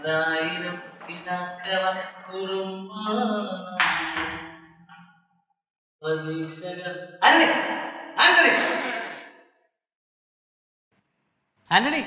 ആയിരം പിതാക്കള കുറുമ്പ പ്രതീക്ഷകൾ ആന്റണി ആന്റണി ആന്റണി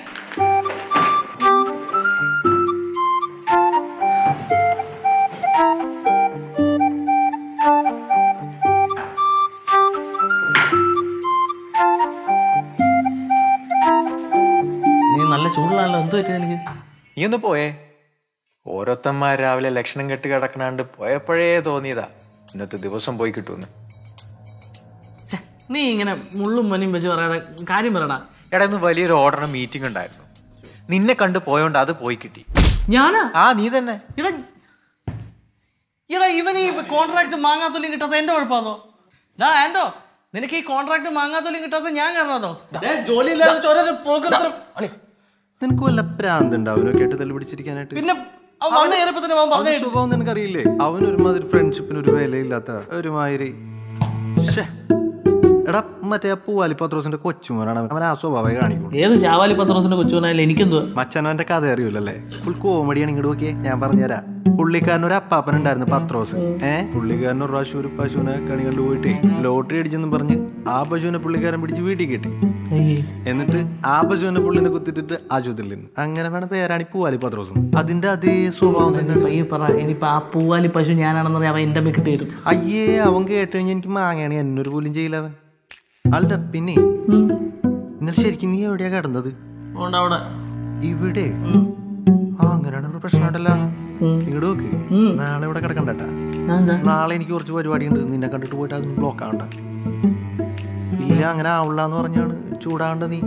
നീ നല്ല ചൂടുള്ളാണല്ലോ എന്ത് പറ്റി നിനക്ക് നീ ഒന്ന് പോയേ ഓരോരുത്തന്മാർ രാവിലെ ലക്ഷണം കെട്ട് കിടക്കണാണ്ട് പോയപ്പോഴേ തോന്നിയതാ ഇന്നത്തെ ദിവസം പോയി കിട്ടുമെന്ന് ഛെ, നീ ഇങ്ങനെ മുള്ളും മനിയും വെച്ച് പറയാതെ കാര്യം പറയടാ എടാ ഇന്ന് വലിയൊരു ഓർഡർ മീറ്റിംഗ് ഉണ്ടായിരുന്നു നിന്നെ കണ്ട് പോയോണ്ട് അത് പോയി കിട്ടി ഞാനാ ആ നീ തന്നെ എടാ എടാ ഇവൻ ഈ കോൺട്രാക്ട് മാങ്ങാത്തൊല്യം കിട്ടാത്ത എന്റെ കുഴപ്പമാണോ ഡാ ആൻഡോ നിനക്ക് ഈ കോൺട്രാക്ട് മാങ്ങാത്തൊല്യം കിട്ടാത്ത ഞാൻ കാരണമാണോ ജോലി ഇല്ലാതെ ചോര പോക്കത്രം നിനക്ക് വല്ല പ്രാന്തുണ്ട് അവനൊക്കെ ആയിട്ട് തല്ലി പിടിച്ചിരിക്കാനായിട്ട് പിന്നെ അവൻ വന്ന് കയറിയപ്പോ തന്നെ അവൻ അവന്റെ പറഞ്ഞു സ്വഭാവം നിനക്കറിയില്ലേ അവൻ ഒരുമാതിരി ഫ്രണ്ട്ഷിപ്പിന് ഒരു വിലയില്ലാത്ത ഒരുമാതിരി ശ്ശേ. എടാ മറ്റേ ആ പൂവാലി പത്രോസിന്റെ കൊച്ചുമോനാണ് അവൻ. അവൻ ആ സ്വഭാവം കാണിക്കുള്ളൂ ഏത് ചാവാലി പത്രോസിന്റെ കൊച്ചുവനായാലും എനിക്കെന്തോ മച്ചാനവന്റെ കഥ അറിയൂലല്ലേ ഫുൾ കോമഡിയാണ് ഇങ്ങോട്ട് നോക്കിയേ ഞാൻ പറഞ്ഞുതരാം പുള്ളിക്കാരൻ ഒരു അപ്പാപ്പൻ ഉണ്ടായിരുന്നു പത്രോസ് ഏഹ് പുള്ളിക്കാരൻ ഒരു പ്രാവശ്യം ഒരു പശുവിനെ കണി കണ്ടുപോയിട്ടേ ലോട്ടറി അടിച്ചെന്ന് പറഞ്ഞ് ആ പശുവിനെ പുള്ളിക്കാരൻ പിടിച്ച് വീട്ടിൽ കിട്ടി എന്നിട്ട് ആ പശുവിനെ പുള്ളിനെ കുത്തിട്ടിട്ട് ആശുപത്രിയിൽ നിന്ന് അങ്ങനെ വേണം പേരാണ് ഈ പൂവാലി പത്രോസ് എന്ന്. അതിന്റെ അതേ സ്വഭാവം തന്നെ പയ്യെ പറ ഇനിയിപ്പോ ആ പൂവാലി പശു ഞാനാണെന്ന് പറഞ്ഞാൽ അവൻ എന്റെ മിക്കിട്ട് തരും അയ്യേ അവൻ കേട്ട് കഴിഞ്ഞാൽ എനിക്ക് മാങ്ങയാണ് എന്നൊരു പോലും ചെയ്യില്ല അവൻ അല്ല പിന്നെ ഇന്നലെ ശരിക്കും നീ എവിടെയാ കിടന്നത് അതുകൊണ്ട് അവിടെ ഇവിടെ ആ അങ്ങനെയാണ് ഒരു പ്രശ്നമുണ്ടല്ലോ ഇങ്ങോട്ട് നോക്ക് നാളെ ഇവിടെ കിടക്കണ്ടട്ടാ എന്താ നാളെ എനിക്ക് കുറച്ച് പരിപാടി ഉണ്ട് നിന്നെ കണ്ടിട്ട് പോയിട്ട് അതൊന്നും ബ്ലോക്ക് ആവണ്ട ഇല്ല അങ്ങനെ ആവില്ല എന്ന് പറഞ്ഞാണ് ചൂടാണ്ട് നീ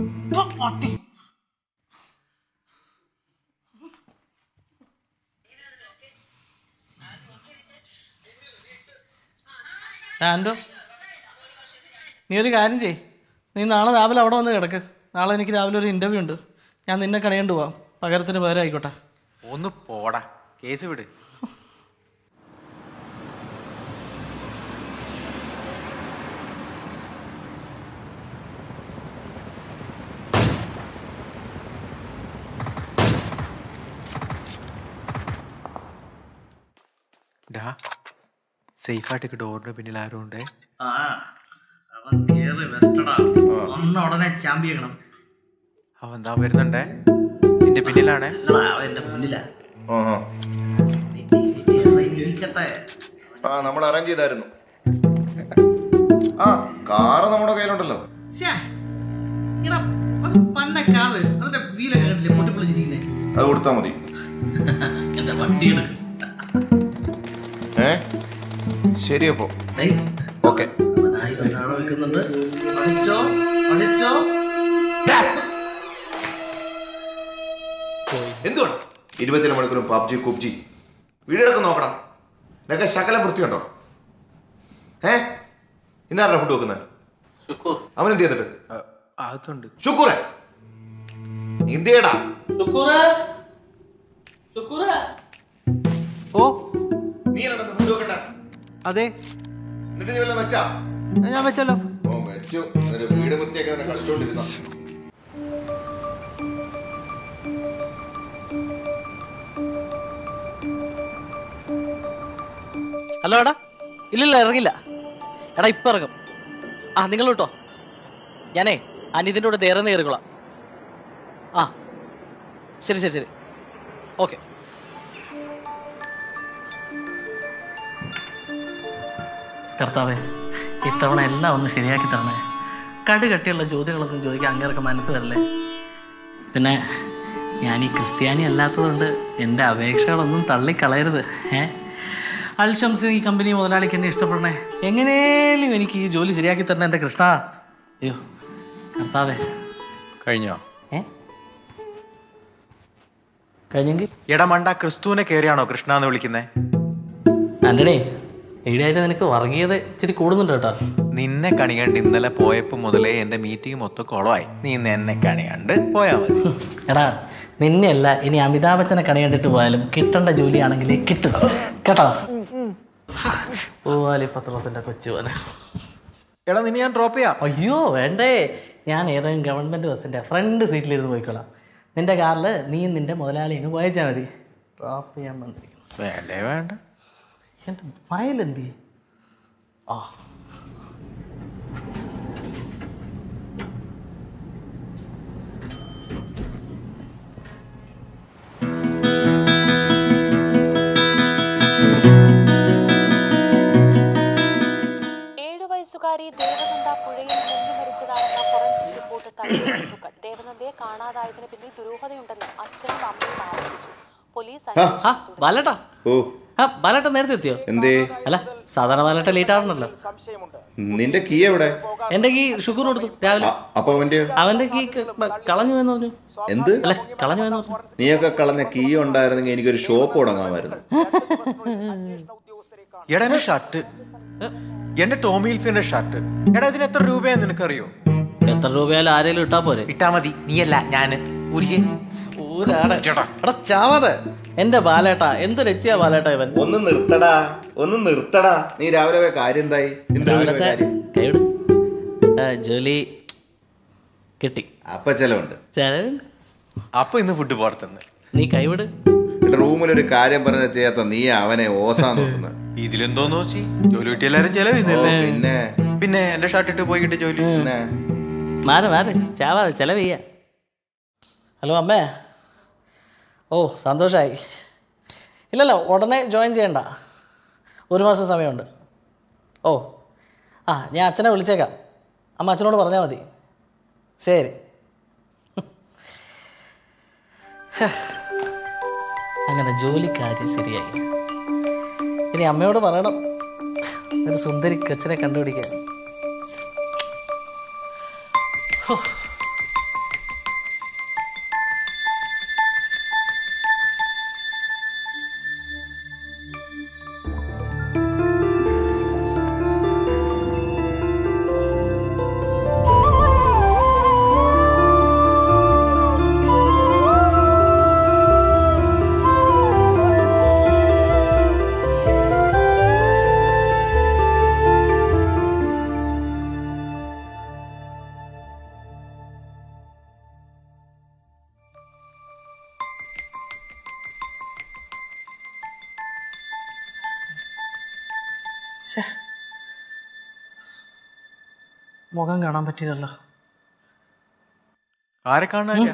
ആൻഡോ നീ ഒരു കാര്യം ചെയ് നീ നാളെ രാവിലെ അവിടെ വന്ന് കിടക്ക് നാളെ എനിക്ക് രാവിലെ ഒരു ഇന്റർവ്യൂ ഉണ്ട് ഞാൻ നിന്നെ കണിയണ്ട് പോവാം പകരത്തിന് പകരം ആയിക്കോട്ടെ ഒന്ന് പോടാ കേസ് വിട് ഡാ സേഫായിട്ട് ഡോറിന് പിന്നിൽ ആരും ഉണ്ടേ ആ അവൻ കേറി വരട്ടടാ വന്ന ഉടനെ ചാമ്പിയക്കണം അവൻ എന്താ വരുന്നുണ്ടേ നിന്റെ പിന്നിലാണേ അവൻ എന്റെ മുന്നിലാ ആഹാ. ഇരിക്കട്ടെ ആ നമ്മൾ അറേഞ്ച് ചെയ്തായിരുന്നു ആ കാറ് നമ്മുടെ കയ്യിലുണ്ടല്ലോ ശ്ശേ, എടാ, അത് പന്ന കാറ് അതിന്റെ വീലൊക്കെ കണ്ടില്ലേ പൊട്ടിപ്പൊളിഞ്ഞിരിക്കുന്നേ അത് കൊടുത്താൽ മതി എന്റെ വണ്ടി എടുക്കും ഏ ശരി അപ്പോ ഓക്കെ അവനായിരം താഴെ വെക്കുന്നുണ്ട് അടിച്ചോ അടിച്ചോ എന്തുവാണ് ഇരുപത്തിയേഴ് മണിക്കൂറും പബ്ജി കുബ്ജി വീടെടുത്ത് നോക്കണം നിനക്ക് ശകലം വൃത്തിയുണ്ടോ ഏ ഇന്നാരല്ല ഫുഡ് വെക്കുന്നത് അവൻ എന്ത് ചെയ്തിട്ട് അതുണ്ട് ശുക്കൂറെ എന്ത് ചെയ്യടാ ഷുക്കൂറേ ഷുക്കൂറേ ഓ നീ ഫുഡ് വെക്കട്ടെ അതെ എന്നിട്ട് നീ വല്ലതും വെച്ചാ ഞാൻ വെച്ചല്ലോ ഓ വെച്ചു എന്നിട്ട് വീട് വൃത്തിയൊക്കെ തന്നെ കളിച്ചോണ്ടിരുന്ന ഹലോ എടാ ഇല്ലില്ല ഇറങ്ങില്ല എടാ ഇപ്പൊ ഇറങ്ങും ആ നിങ്ങൾ കേട്ടോ ഞാനേ അനിയത്തിൻ്റെ കൂടെ നേരെ കയറിക്കൊള്ളാം ആ ശരി ശരി ശരി ഓക്കെ കർത്താവേ ഇത്തവണ എല്ലാം ഒന്ന് ശരിയാക്കി തരണേ കട് കട്ടിയുള്ള ചോദ്യങ്ങളൊന്നും ചോദിക്കാൻ അങ്ങേർക്ക് മനസ്സ് വരല്ലേ പിന്നെ ഞാൻ ഈ ക്രിസ്ത്യാനി അല്ലാത്തതുകൊണ്ട് എൻ്റെ അപേക്ഷകളൊന്നും തള്ളിക്കളയരുത് ഏ അൽഷംസ് ഈ കമ്പനി മുതലാളിക്ക് എന്നെ ഇഷ്ടപ്പെടണേ എങ്ങനെയും എനിക്ക് ഈ ജോലി ശരിയാക്കി തരണം എൻ്റെ കൃഷ്ണ അയ്യോ കർത്താവേ കഴിഞ്ഞോ ഏ കഴിഞ്ഞെങ്കിൽ എടാ മണ്ട ക്രിസ്തുവിനെ കയറിയാണോ കൃഷ്ണ എന്ന് വിളിക്കുന്നേ ആൻ്റണി ഈടായിട്ട് നിനക്ക് വർഗീയത ഇച്ചിരി കൂടുന്നുണ്ട് കേട്ടോ നിന്നെ കണികണ്ട് ഇന്നലെ പോയപ്പോ മുതലേ എന്റെ മീറ്റിംഗ് മൊത്തം കുളമായി നീ ഇന്ന് എന്നെ കണികണ്ട് പോയാ മതി എടാ നിന്നെയല്ല ഇനി അമിതാഭ് ബച്ചനെ കണി കണ്ടിട്ട് പോയാലും കിട്ടേണ്ട ജോലിയാണെങ്കിൽ കിട്ടും കേട്ടോ ഓ പത്രോസിന്റെ കൊച്ചുപോലെ എടാ നിന്നെ ഞാൻ ഡ്രോപ്പ് ചെയ്യാം അയ്യോ വേണ്ടേ ഞാൻ ഏതെങ്കിലും ഗവൺമെന്റ് ബസ്സിന്റെ ഫ്രണ്ട് സീറ്റിലിരുന്ന് പോയിക്കോളാം നിന്റെ കാറിൽ നീ നിന്റെ മുതലാളി അങ്ങ് പോയച്ചാൽ മതി ഡ്രോപ്പ് ചെയ്യാൻ വന്നിരിക്കുന്നു വേണ്ടേ വേണ്ട എൻ്റെ ഫയൽ എന്ത് ചെയ്യും ആ ഏഴു വയസ്സുകാരി ദേവനന്ദ പുഴയിൽ മുങ്ങി മരിച്ചതാണെന്ന ഫോറൻസിക് റിപ്പോർട്ട് തള്ളിയ ബന്ധുക്കൾ ദേവനന്ദയെ കാണാതായതിന് പിന്നിൽ ദുരൂഹതയുണ്ടെന്ന് അച്ഛനും അമ്മയും ആരോപിച്ചു പോലീസ് ആ അന്വേഷണം ബാലേട്ടാ ഓ ആ ബാലേട്ട നേരത്തെ എത്തിയോ എന്തേ അല്ല സാധാരണ ബാലേട്ട ലേറ്റ് ആവണല്ലോ നിന്റെ കീ എവിടെ എൻ്റെ കീ ഷുഗർ കൊടുത്തു രാവിലെ അ- അപ്പൊ അവന്റെ അവൻ്റെ കീ ക- ബ- കളഞ്ഞു എന്ന് പറഞ്ഞു എന്ത് അല്ല കളഞ്ഞു എന്ന് പറഞ്ഞു നീയൊക്കെ കളഞ്ഞ കീ ഉണ്ടായിരുന്നെങ്കിൽ എനിക്കൊരു ഷോപ്പ് തുടങ്ങാമായിരുന്നു എടാ എന്റെ ഷർട്ട് എന്റെ ടോമി ഹിൽഫിന്റെ ഷർട്ട് എടാ ഇതിന് എത്ര രൂപയാന്ന് നിനക്കറിയോ എത്ര രൂപയാലും ആരെങ്കിലും ഇട്ടാ പോരെ ഇട്ടാ മതി നീയല്ല ഞാന് ഊരിയെ ഊരാടെ എടാ ചാവാതെ എന്റെ ബാലേട്ടാ എന്ത് രച്ചിയാ ബാലേട്ടാ ഇവൻ ഒന്ന് നിർത്തടാ ഒന്ന് നിർത്തടാ നീ രാവിലെ പോയ കാര്യം എന്തായി എന്ത് രാവിലെ പോയ രാവിലത്തെ കാര്യം കൈവിട് ആ, ജോലി കിട്ടി അപ്പൊ ചെലവുണ്ട് ചെലവുണ്ട് അപ്പൊ ഇന്ന് ഫുഡ് പുറത്തുനിന്ന് നീ കൈവിട് റൂമിലൊരു കാര്യം പറഞ്ഞ ചെയ്യാത്ത നീ അവനെ ഓസാ നോക്കുന്നത് ഇതിലെന്തോന്ന് വെച്ചി ജോലി കിട്ടിയ എല്ലാരും ചെലവിന്നല്ലേ പിന്നെ പിന്നെ എന്റെ ഷർട്ട് ഇട്ട് പോയി കിട്ടിയ ജോലി പിന്നെ മാറ് മാറ് ചാവാതെ ചെലവ് ചെയ്യാ ഹലോ അമ്മേ ഓ സന്തോഷമായി ഇല്ലല്ല ഉടനെ ജോയിൻ ചെയ്യണ്ട ഒരു മാസം സമയമുണ്ട് ഓ ആ ഞാൻ അച്ഛനെ വിളിച്ചേക്കാം അമ്മ അച്ഛനോട് പറഞ്ഞാൽ മതി ശരി അങ്ങനെ ജോലിക്കാര്യം ശരിയായി ഇനി അമ്മയോട് പറയണം ഒരു സുന്ദരി കൊച്ചിനെ കണ്ടുപിടിക്കാൻ മുഖം കാണാൻ പറ്റിയതല്ലോ ആരെ കാണാനില്ല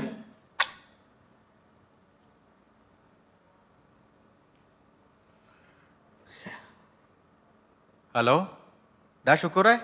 ഹലോ ഡാ ഷുക്കൂറേ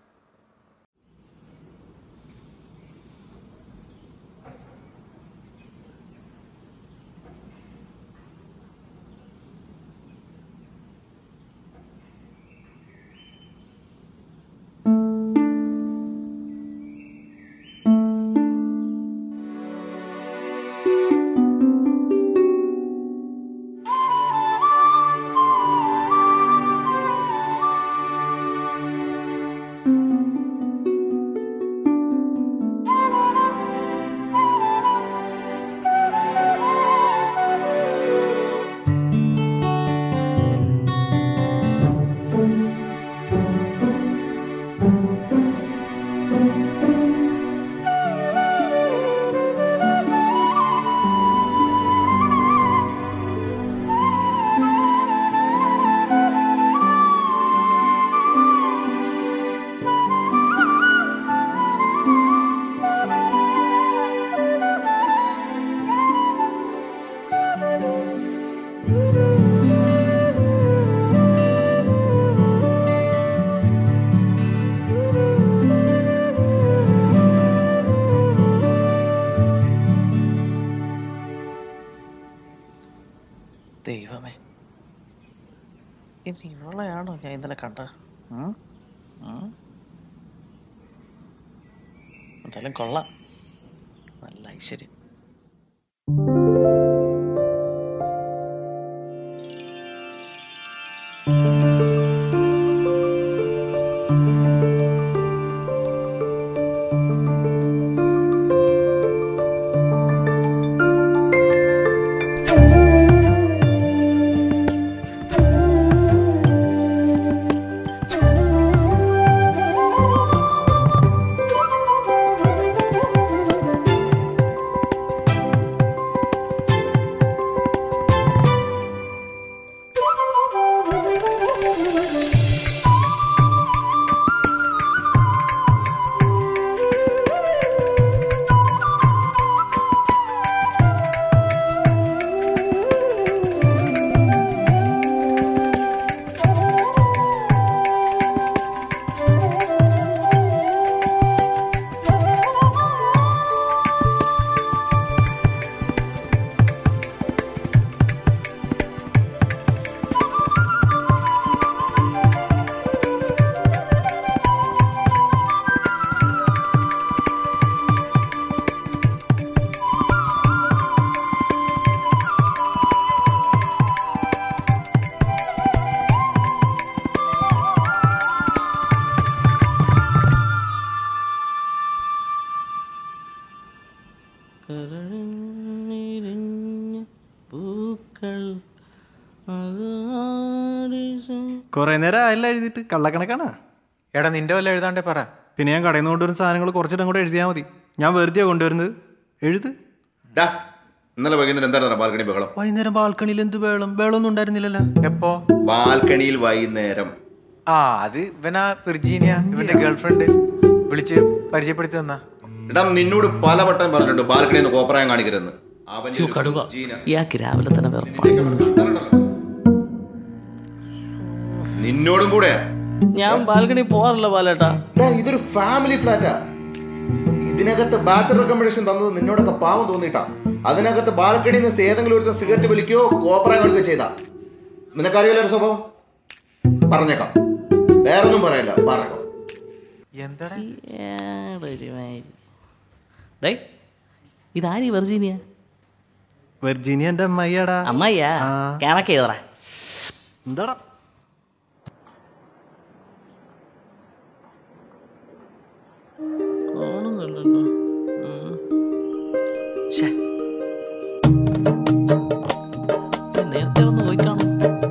ദൈവമേ ഇത് ഇവളെയാണോ ഞാൻ ഇന്നലെ കണ്ട എന്തായാലും കൊള്ളാം നല്ല ഐശ്വര്യം കുറേ നേരം ആയല്ല എഴുതിയിട്ട് കള്ളക്കണക്കാണ് എടാ നിന്റെ വല്ല എഴുതാണ്ടേ പറ പിന്നെ ഞാൻ കടയിൽ നിന്ന് കൊണ്ടുവരുന്ന സാധനങ്ങൾ കുറച്ചിട്ടും കൂടെ എഴുതിയാൽ മതി ഞാൻ വെറുതെ കൊണ്ടുവരുന്നത് എഴുത് ഡാ ഇന്നലെ വൈകുന്നേരം എന്തായിരുന്നു ബാൽക്കണി ബഹളം വൈകുന്നേരം ബാൽക്കണിയിൽ എന്ത് വേളം വേളമൊന്നും ഉണ്ടായിരുന്നില്ലല്ലോ എപ്പോ ബാൽക്കണിയിൽ വൈകുന്നേരം ആ അത് ഇവനാ വിർജീനിയ ഇവന്റെ ഗേൾഫ്രണ്ട് വിളിച്ച് പരിചയപ്പെടുത്തി തന്നാ എടാ നിന്നോട് പലവട്ടം പറഞ്ഞിട്ടുണ്ട് ബാൽക്കണിയിൽ നിന്ന് കോപ്രായം കാണിക്കരുതെന്ന് അവന്റെ ഒരു കടുവ ജീന. ഇയാൾക്ക് രാവിലെ തന്നെ വെറുപ്പാണ് നിന്നോടും കൂടെ ഞാൻ ബാൽക്കണി പോവാറില്ല ബാലേട്ടാ ഡാ, ഇതൊരു ഫാമിലി ഫ്ലാറ്റാ ഇതിനകത്ത് ബാച്ചലർ അക്കോമഡേഷൻ തന്നത് നിന്നോടൊക്കെ പാവം തോന്നിട്ടാ അതിനകത്ത് ബാൽക്കണിയിൽ നിന്ന് ഏതെങ്കിലും ഒരു സിഗരറ്റ് വലിക്കോ കോപ്രായം കാണിക്കുകയോ ചെയ്താ നിനക്കറിയാലോ ഒരു സ്വഭാവം പറഞ്ഞേക്കാം വേറൊന്നും പറയല്ല പറഞ്ഞേക്കാം എന്താടാ ഡേ ഇതാരി വെർജീനിയ വെർജീനിയ എൻ്റെ അമ്മയ്യാടാ അമ്മയ്യാ ആ. ക്യാമൊക്കെ ചെയ്തറ എന്താടാ കാണുന്നില്ലല്ലോ ഉം. ശ്ശേ. ഇത് നേരത്തെ ഒന്ന് പോയി കാണും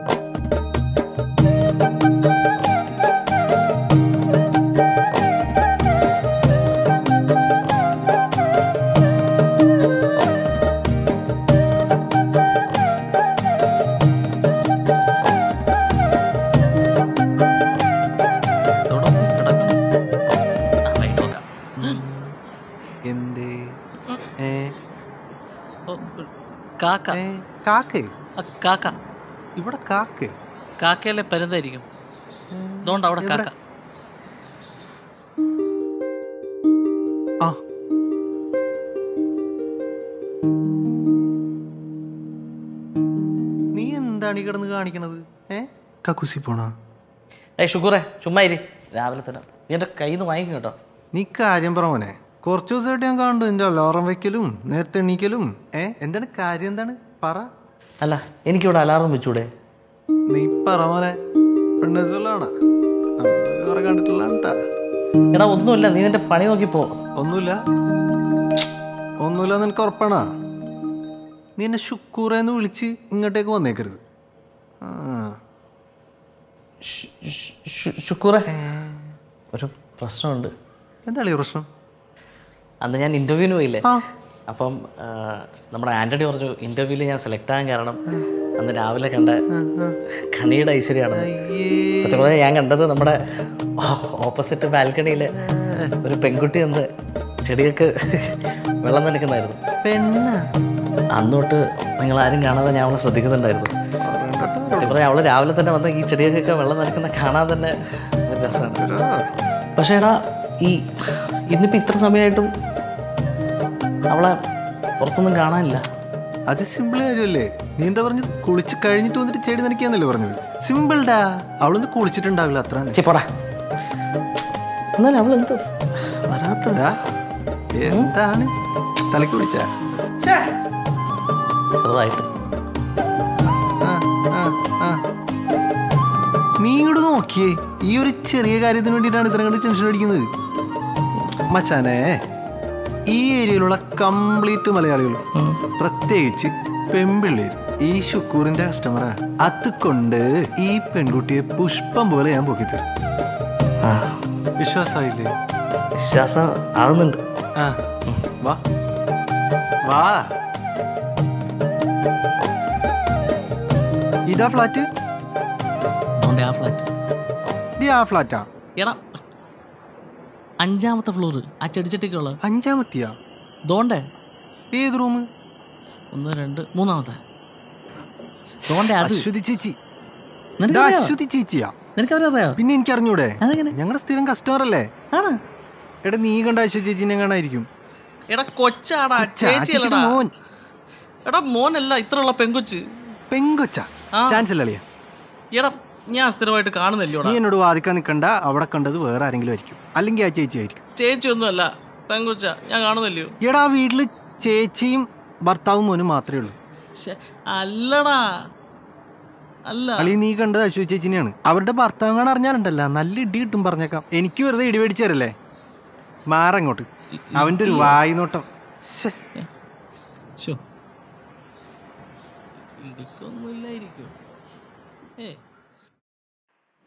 എവിടെ പോയി കിടക്കണം? ആ, വൈകിട്ട് നോക്കാം. എന്തേ ഏ ഓ, കാക്ക ഏ കാക്കേ ആ, കാക്ക ഇവിടെ കാക്കേ കാക്കയിലെ പരുന്തായിരിക്കും അതുകൊണ്ട് അവിടെ എവിടെ? കാക്ക ആ നീ എന്താണ് ഈ കിടന്ന് കാണിക്കണത് ഏ കക്കുസി പോണാ ഏയ് ഷുക്കൂറേ ചുമ്മാ ഇരി രാവിലെ തന്നെ നീ എൻ്റെ കയ്യിൽ നിന്ന് വാങ്ങിക്കും കേട്ടോ നീ കാര്യം പറ മോനെ കുറച്ച് ദിവസമായിട്ട് ഞാൻ കാണുന്നു നിന്റെ അലാറം വെക്കലും നേരത്തെ എണീക്കലും ഏ എന്താണ് കാര്യം എന്താണ് പറ അല്ല എനിക്കിവിടെ അലാറം വെച്ചൂടെ നീ പറ മോനെ പെണ്ണസുകളാണ് കുറെ കണ്ടിട്ടുള്ള എടാ ഒന്നുമില്ല നീ നിന്റെ പണി നോക്കി പോ ഒന്നുമില്ല ഒന്നുമില്ല നിനക്ക് ഉറപ്പാണാ നീ എന്നെ ഷുക്കൂറേന്ന് വിളിച്ച് ഇങ്ങോട്ടേക്ക് വന്നേക്കരുത് ആ ഷ്- ഷ്- ഷ്- ഷുക്കൂറേ ഒരു പ്രശ്നമുണ്ട് എന്താണ് ഈ പ്രശ്നം അന്ന് ഞാൻ ഇൻ്റർവ്യൂവിന് പോയില്ലേ ആ. അപ്പം ആ, നമ്മുടെ ആൻ്റണി പറഞ്ഞു ഇൻ്റർവ്യൂവിൽ ഞാൻ സെലക്ട് ആകാൻ കാരണം അന്ന് രാവിലെ കണ്ട കണിയുടെ ഐശ്വര്യമാണ് സത്യം പറഞ്ഞാൽ ഞാൻ കണ്ടത് നമ്മുടെ ഓപ്പോസിറ്റ് ബാൽക്കണിയിൽ ഒരു പെൺകുട്ടി എന്ന് ചെടികൾക്ക് വെള്ളം നനയ്ക്കുന്നായിരുന്നു പെണ്ണ അന്ന് തൊട്ട് നിങ്ങൾ ആരും കാണാതെ ഞാൻ അവളെ ശ്രദ്ധിക്കുന്നുണ്ടായിരുന്നു സത്യം പറഞ്ഞാൽ അവള് രാവിലെ തന്നെ വന്ന് ഈ ചെടികൾക്കൊക്കെ വെള്ളം നനയ്ക്കുന്ന കാണാൻ തന്നെ ഒരു രസമാണ് പക്ഷേ എടാ ഈ ഇന്നിപ്പോൾ ഇത്ര സമയമായിട്ടും അവളെ പുറത്തൊന്നും കാണാനില്ല അത് സിമ്പിൾ കാര്യമല്ലേ നീ എന്താ പറഞ്ഞത് കുളിച്ച് കഴിഞ്ഞിട്ട് വന്നിട്ട് ചെടി നനയ്ക്കാന്നല്ലേ പറഞ്ഞത് സിമ്പിൾഡാ അവളൊന്ന് കുളിച്ചിട്ടുണ്ടാവില്ല അത്ര തന്നെ. ചെപ്പോടാ എന്നാലും അവൾ എന്ത് വരാത്ത ഡാ, എന്താണ് തലക്ക് പിടിച്ച ചെറുതായിട്ട് നീ ഇങ്ങോട്ട് നോക്കിയേ ഈ ഒരു ചെറിയ കാര്യത്തിന് വേണ്ടിയിട്ടാണ് ഇത്രയും കണ്ട് ടെൻഷൻ അടിക്കുന്നത് മച്ചാനെ ഈ ഏരിയയിലുള്ള കംപ്ലീറ്റ് മലയാളികൾ പ്രത്യേകിച്ച് പെൺപിള്ളേര് ഈ ശുക്കൂറിന്റെ കസ്റ്റമറാ അതുകൊണ്ട് ഈ പെൺകുട്ടിയെ പുഷ്പം പോലെ ഞാൻ പൊക്കിത്തരും ആ വിശ്വാസമായില്ലേ വിശ്വാസം ആവുന്നുണ്ട് ആ വാ വാ ഇതാ ഫ്ലാറ്റ് അതുകൊണ്ട് ആ ഫ്ലാറ്റ് ഇത് ആ ഫ്ലാറ്റാ എടാ അഞ്ചാമത്തെ ഫ്ലോറ് ആ ചെടിച്ചട്ടിക്കുള്ള അഞ്ചാമത്തെയാ ദോണ്ടേ ഏത് റൂം ഒന്ന് രണ്ട് മൂന്നാമത്തെ ദോണ്ടേ അത് അശ്വതി ചേച്ചി ഇത് നിനക്കറിയോ അശ്വതി ചേച്ചിയാ നിനക്കവരറിയോ പിന്നെ എനിക്ക് അറിഞ്ഞൂടെ അതെങ്ങനെ ഞങ്ങളുടെ സ്ഥിരം കസ്റ്റമർ അല്ലേ ആണ് എടാ നീ കണ്ട അശ്വതി ചേച്ചിനെ കാണായിരിക്കും എടാ കൊച്ചാടാ ചാച്ചിയുടെ ചേച്ചിയല്ലടാ മോൻ എടാ മോനല്ല ഇത്രയുള്ള പെങ്കൊച്ച് പെങ്കൊച്ച ആ. ചാൻസ് അല്ലേ എടാ ഞാൻ സ്ഥിരമായിട്ട് കാണുന്നില്ലോടാ നീ എന്നോട് വാദിക്കാൻ നിൽക്കണ്ട അവിടെ കണ്ടത് വേറെ ആരെങ്കിലും ആയിരിക്കും അല്ലെങ്കിൽ ആ ചേച്ചി ആയിരിക്കും ചേച്ചിയൊന്നുമല്ല പെങ്കൊച്ച ഞാൻ കാണുന്നില്ലയോ എടാ ആ വീട്ടില് ചേച്ചിയും ഭർത്താവും മോനും മാത്രമേ ഉള്ളൂ ശ്ശെ, അല്ലടാ അല്ല അല്ലെങ്കിൽ നീ കണ്ടത് അശ്വതി ചേച്ചിനെയാണ് അവരുടെ ഭർത്താവ് കാണാൻ അറിഞ്ഞാലുണ്ടല്ല നല്ല ഇടി കിട്ടും പറഞ്ഞേക്കാം എനിക്ക് വെറുതെ ഇടി മേടിച്ചു തരല്ലേ മാറങ്ങോട്ട് അവന്റെ ഒരു വായി നോട്ടം ശ്ശെ. ശോ. ഇടിക്കൊന്നുമില്ലായിരിക്കും ഏ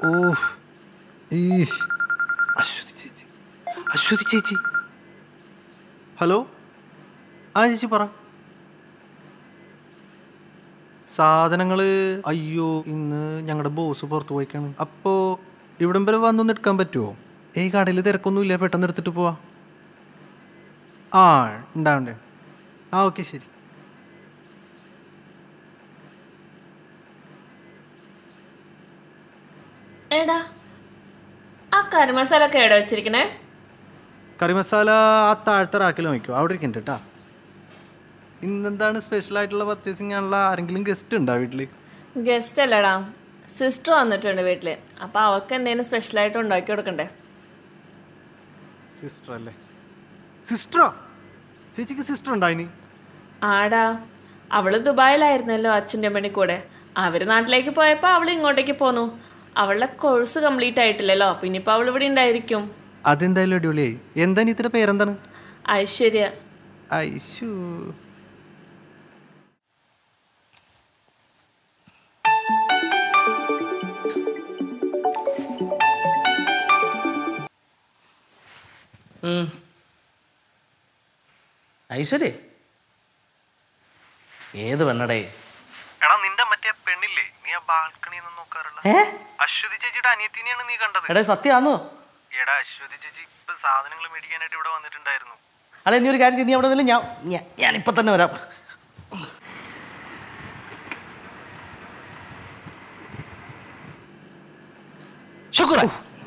ഓഫ് ഈശ് അശ്വതി ചേച്ചി അശ്വതി ചേച്ചി ഹലോ ആ ചേച്ചി പറ സാധനങ്ങൾ അയ്യോ ഇന്ന് ഞങ്ങളുടെ ബോസ് പുറത്ത് പോയിക്കാണ് അപ്പോൾ ഇവിടം വരെ വന്നൊന്ന് എടുക്കാൻ പറ്റുമോ ഈ കടയിൽ തിരക്കൊന്നുമില്ല പെട്ടെന്ന് എടുത്തിട്ട് പോവാ ആ ഉണ്ടാവണ്ടേ ആ ഓക്കെ ശരി എടാ ആ കറി മസാല ഒക്കെ എവിടെ വെച്ചിരിക്കണേ കറി മസാല ആ താഴത്തെ റാക്കിൽ നോക്കിയോ അവിടെ ഇരിക്കുന്നുണ്ട് കേട്ടാ ഇന്നെന്താണ് സ്പെഷ്യൽ ആയിട്ടുള്ള പർച്ചേസിങ് ആണുള്ള ആരെങ്കിലും ഗസ്റ്റ് ഉണ്ടോ വീട്ടിൽ ഗസ്റ്റ് അല്ലടാ സിസ്റ്റർ വന്നിട്ടുണ്ട് വീട്ടിൽ അപ്പോൾ അവൾക്ക് എന്തെങ്കിലും സ്പെഷ്യലായിട്ട് ഉണ്ടാക്കി കൊടുക്കണ്ടേ സിസ്റ്റർ അല്ലേ സിസ്റ്ററോ ചേച്ചിക്ക് സിസ്റ്റർ ഉണ്ടായിനി ആടാ അവള് ദുബായിലായിരുന്നല്ലോ അച്ഛൻ്റെ അമ്മയുടെ കൂടെ അവർ നാട്ടിലേക്ക് പോയപ്പോൾ അവൾ ഇങ്ങോട്ടേക്ക് പോന്നു അവളുടെ കോഴ്സ് കംപ്ലീറ്റ് ആയിട്ടില്ലല്ലോ അപ്പോൾ ഇനിയിപ്പോൾ അവൾ ഇവിടെ ഉണ്ടായിരിക്കും അതെന്തായാലും അടിപൊളിയായി എന്താ ഇത്ര പേരെന്താണ് ഐശ്വര്യ ഐശു ഉം. ഐശ്വര്യ ഏത് പെണ്ണടേ എടാ നിന്റെ മറ്റേ പെണ്ണില്ലേ നീ ആ ബാൽക്കണി നോക്കാറുള്ള ഏ അശ്വതി ചേച്ചിയുടെ അനിയത്തിനെയാണ് നീ കണ്ടത് എടേ സത്യമാണോ എടാ അശ്വതി ചേച്ചി ഇപ്പൊ സാധനങ്ങൾ മേടിക്കാനായിട്ട് ഇവിടെ വന്നിട്ടുണ്ടായിരുന്നു അല്ല നീ ഒരു കാര്യം ചെയ്യ്, നീ അവിടെ നിന്നില്ല ഞാൻ ഞാൻ- ഞാൻ ഇപ്പൊ തന്നെ വരാം ശുക്ര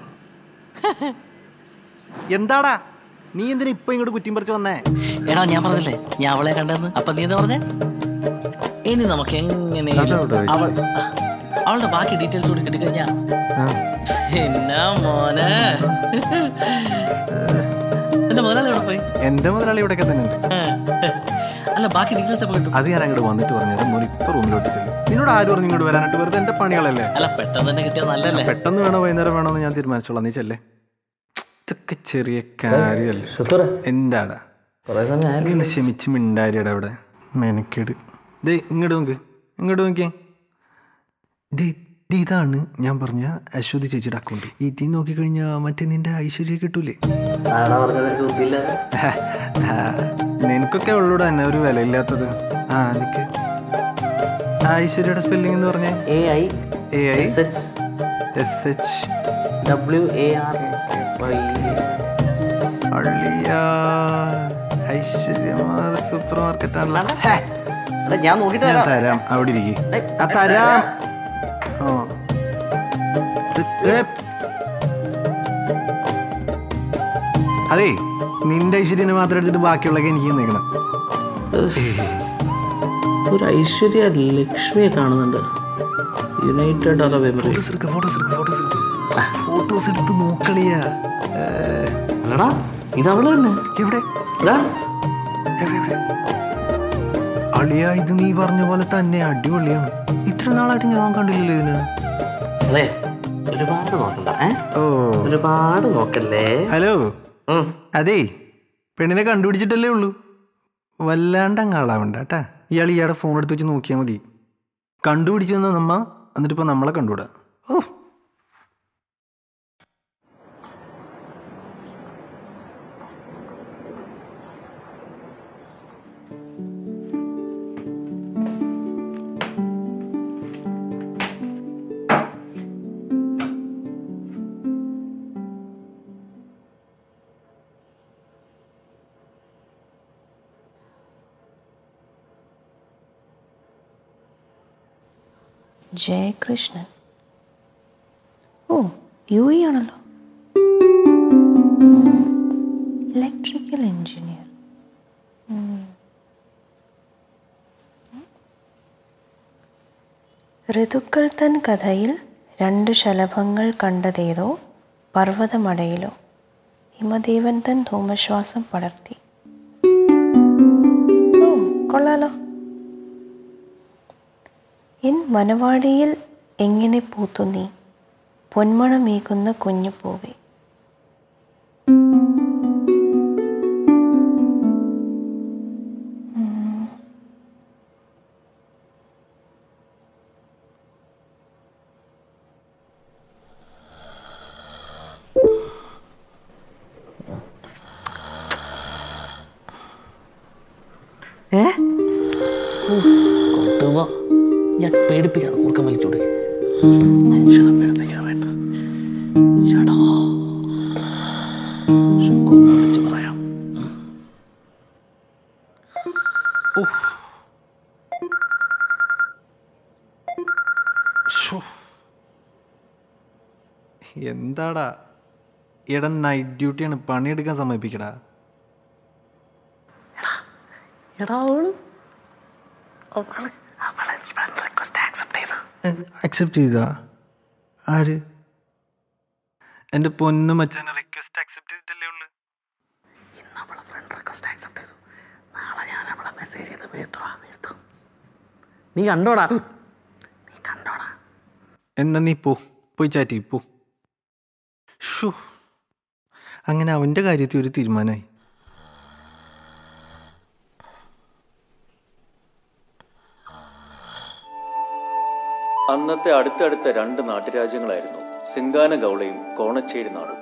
എന്താടാ നീ എന്തിനാ ഇപ്പൊ ഇങ്ങോട്ട് കുറ്റിയും പറിച്ച് വന്നേ എടാ ഞാൻ പറഞ്ഞില്ലേ ഞാൻ അവളെ കണ്ടെന്ന് അപ്പൊ നീ എന്താ പറഞ്ഞേ ഇനി നമുക്ക് എങ്ങനെ അതവിടെ വെച്ച്. അവൾ അവളുടെ ബാക്കി ഡീറ്റെയിൽസ് കൂടി കിട്ടിക്കഴിഞ്ഞാ എന്നാ മോനെ എന്റെ മുതലാളി എവിടെ പോയി എന്റെ മുതലാളി ഇവിടെയൊക്കെ തന്നെ ഉണ്ട് അല്ല ബാക്കി ഡീറ്റെയിൽസ് ഒക്കെ കിട്ടും അത് ഞാൻ അങ്ങോട്ട് വന്നിട്ട് പറഞ്ഞത് മോൻ ഇപ്പൊ റൂമിലോട്ട് ചെല്ലും നിന്നോട് ആര് പറഞ്ഞു ഇങ്ങോട്ട് വരാനായിട്ട് വെറുതെ എന്റെ പണികളല്ലേ അല്ല പെട്ടെന്ന് തന്നെ കിട്ടിയാൽ നല്ലല്ലേ പെട്ടെന്ന് വേണോ വൈകുന്നേരം വേണോ എന്ന് ഞാൻ തീരുമാനിച്ചോളാം നീ ചെല്ലേ ഇതൊക്കെ ചെറിയ കാര്യമല്ലേ ശുക്ര എന്താടാ കുറെ സമയം നീ ഒന്ന് ക്ഷമിച്ച് മിണ്ടാരിയടാ അവിടെ മെനക്കേട് ദേ ഇങ്ങോട്ട് നോക്ക് ഇങ്ങോട്ട് നോക്കിയേ ദേ ദേ ഇതാണ് ഞാൻ പറഞ്ഞ അശ്വതി ചേച്ചിയുടെ അക്കൗണ്ട് ഇതിൽ നോക്കിക്കഴിഞ്ഞാൽ മറ്റേ നിന്റെ ഐശ്വര്യ കിട്ടൂലേ ആ, നിനക്കൊക്കെ ഉള്ളൂടെ തന്നെ ഒരു വിലയില്ലാത്തത് ആ നിക്ക് ഐശ്വര്യയുടെ സ്പെല്ലിംഗ് എന്ന് പറഞ്ഞേ A I A I S H S H W A R Y അള്ളിയാ ഐശ്വര്യമാർ സൂപ്പർ മാർക്കറ്റ് ആണല്ലോ ഹേ, എടാ ഞാൻ നോക്കിട്ട് ഞാൻ തരാം തരാം അവിടെ ഇരിക്കും ഏയ്, ആ തരാം ഓ ഏ. അതേ നിന്റെ ഐശ്വര്യനെ മാത്രം എടുത്തിട്ട് ബാക്കിയുള്ളതൊക്കെ എനിക്ക് നിൽക്കണം ഒരു ഐശ്വര്യ ലക്ഷ്മിയെ കാണുന്നുണ്ട് യുണൈറ്റഡ് അറബ് എമിറേറ്റ്സ് ഫോട്ടോസ് എടുക്ക ഫോട്ടോസ് എടുക്ക ഫോട്ടോസ് എടുക്ക ഫോട്ടോസ് എടുത്ത് നോക്കളിയാ അല്ലടാ ഇത് അവള് തന്നെ എവിടെ എടാ എവിടെ എവിടെ അളിയ ഇത് നീ പറഞ്ഞ പോലെ തന്നെ അടിപൊളിയാണ് ഇത്ര നാളായിട്ട് ഞാൻ കണ്ടില്ലല്ലോ ഇതിന് അതെ ഒരുപാട് നോക്കണ്ട ഏ ഓ ഒരുപാട് നോക്കല്ലേ ഹലോ ഉം. അതേ പെണ്ണിനെ കണ്ടുപിടിച്ചിട്ടല്ലേ ഉള്ളൂ വല്ലാണ്ട് അങ്ങാളാവണ്ട കേട്ടാ ഇയാൾ ഇയാളുടെ ഫോൺ എടുത്ത് വെച്ച് നോക്കിയാൽ മതി കണ്ടുപിടിച്ചെന്ന് നമ്മ എന്നിട്ടിപ്പോൾ നമ്മളെ കണ്ടുവിടാ ഓ ജയകൃഷ്ണൻ ഓ യു ഇ ആണല്ലോ ഇലക്ട്രിക്കൽ എഞ്ചിനീയർ ഋതുക്കൾ തൻ കഥയിൽ രണ്ട് ശലഭങ്ങൾ കണ്ടതേതോ പർവ്വതമടയിലോ ഹിമദേവൻ തൻ ധൂമശ്വാസം പടർത്തി ഓ കൊള്ളാലോ എൻ വനവാടിയിൽ എങ്ങനെ പൂത്തു നീ പൊന്മണമേകുന്ന കുഞ്ഞു പൂവേ കൊട്ടുമ്പോ ഞാൻ പേടിപ്പിക്കാതെ കൂർക്കം വലിച്ചോട് മനുഷ്യനെ പേടിപ്പിക്കാറായിട്ട് ചേട്ടാ ശുക്കൂന്ന് വിളിച്ച് പറയാം ശ്ശോ. എന്താടാ എടാ നൈറ്റ് ഡ്യൂട്ടിയാണ് പണിയെടുക്കാൻ സമയപ്പിക്കടാ എടാ അവള് അവള് അവളെ ഫ്രണ്ട് റിക്വസ്റ്റ് ആക്സെപ്റ്റ് ചെയ്തു അക്സെപ്റ്റ് ചെയ്താ ആര് എൻ്റെ പൊന്നു മച്ചാനെ റിക്വസ്റ്റ് അക്സെപ്റ്റ് ചെയ്തിട്ടല്ലേ ഉള്ളു ഇന്ന് അവളെ ഫ്രണ്ട് റിക്വസ്റ്റ് ആക്സെപ്റ്റ് ചെയ്തു നാളെ ഞാൻ അവളെ മെസ്സേജ് ചെയ്ത് വീഴ്ത്തുവാ വീഴ്ത്തും നീ കണ്ടോടാ നീ കണ്ടോടാ എന്നാ നീ പോ പോയി ചാറ്റി പോ ഷോ അങ്ങനെ അവൻ്റെ കാര്യത്തിൽ ഒരു തീരുമാനമായി അന്നത്തെ അടുത്തടുത്ത രണ്ട് നാട്ടുരാജ്യങ്ങളായിരുന്നു സിംഗാന ഗൗളയും കോണച്ചേരി നാടും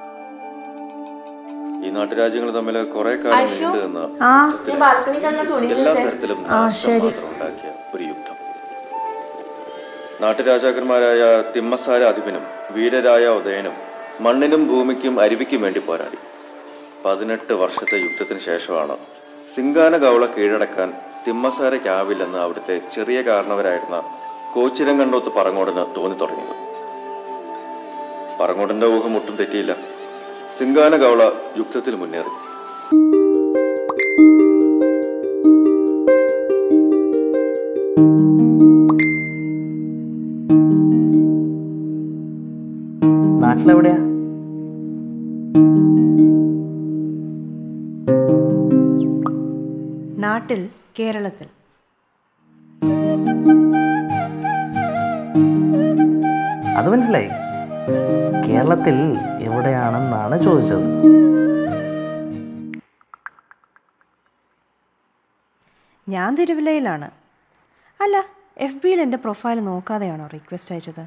ഈ നാട്ടുരാജ്യങ്ങൾ തമ്മിൽ കുറെ കാലം ഐശു? നീണ്ടു നിന്ന ആ യുദ്ധത്തിൽ ബാൽക്കണി കണ്ട തുണി എല്ലാ തരത്തിലും നാശം മാത്രം ഉണ്ടാക്കിയ ഒരു യുദ്ധം നാട്ടുരാജാക്കന്മാരായ തിമ്മസാര അധിപനും വീരരായ ഉദയനും മണ്ണിനും ഭൂമിക്കും അരുവിക്കും വേണ്ടി പോരാടി പതിനെട്ട് വർഷത്തെ യുദ്ധത്തിന് ശേഷമാണ് സിംഗാന ഗൗള കീഴടക്കാൻ തിമ്മസാരയ്ക്കാവില്ലെന്ന് അവിടുത്തെ ചെറിയ കാരണവരായിരുന്ന കോച്ചിരങ്കണ്ടോത്ത് പറങ്ങോടിന് തോന്നി തുടങ്ങിയത് പറങ്ങോടിന്റെ ഊഹം ഒട്ടും തെറ്റിയില്ല സിംഗാന ഗൗള യുദ്ധത്തിൽ മുന്നേറി നാട്ടിലെവിടെയാ നാട്ടിൽ കേരളത്തിൽ അത് മനസ്സിലായി കേരളത്തിൽ എവിടെയാണെന്നാണ് ചോദിച്ചത് ഞാൻ തിരുവല്ലയിലാണ് അല്ല എഫ് ബിയിൽ എൻ്റെ പ്രൊഫൈൽ നോക്കാതെയാണോ റിക്വസ്റ്റ് അയച്ചത്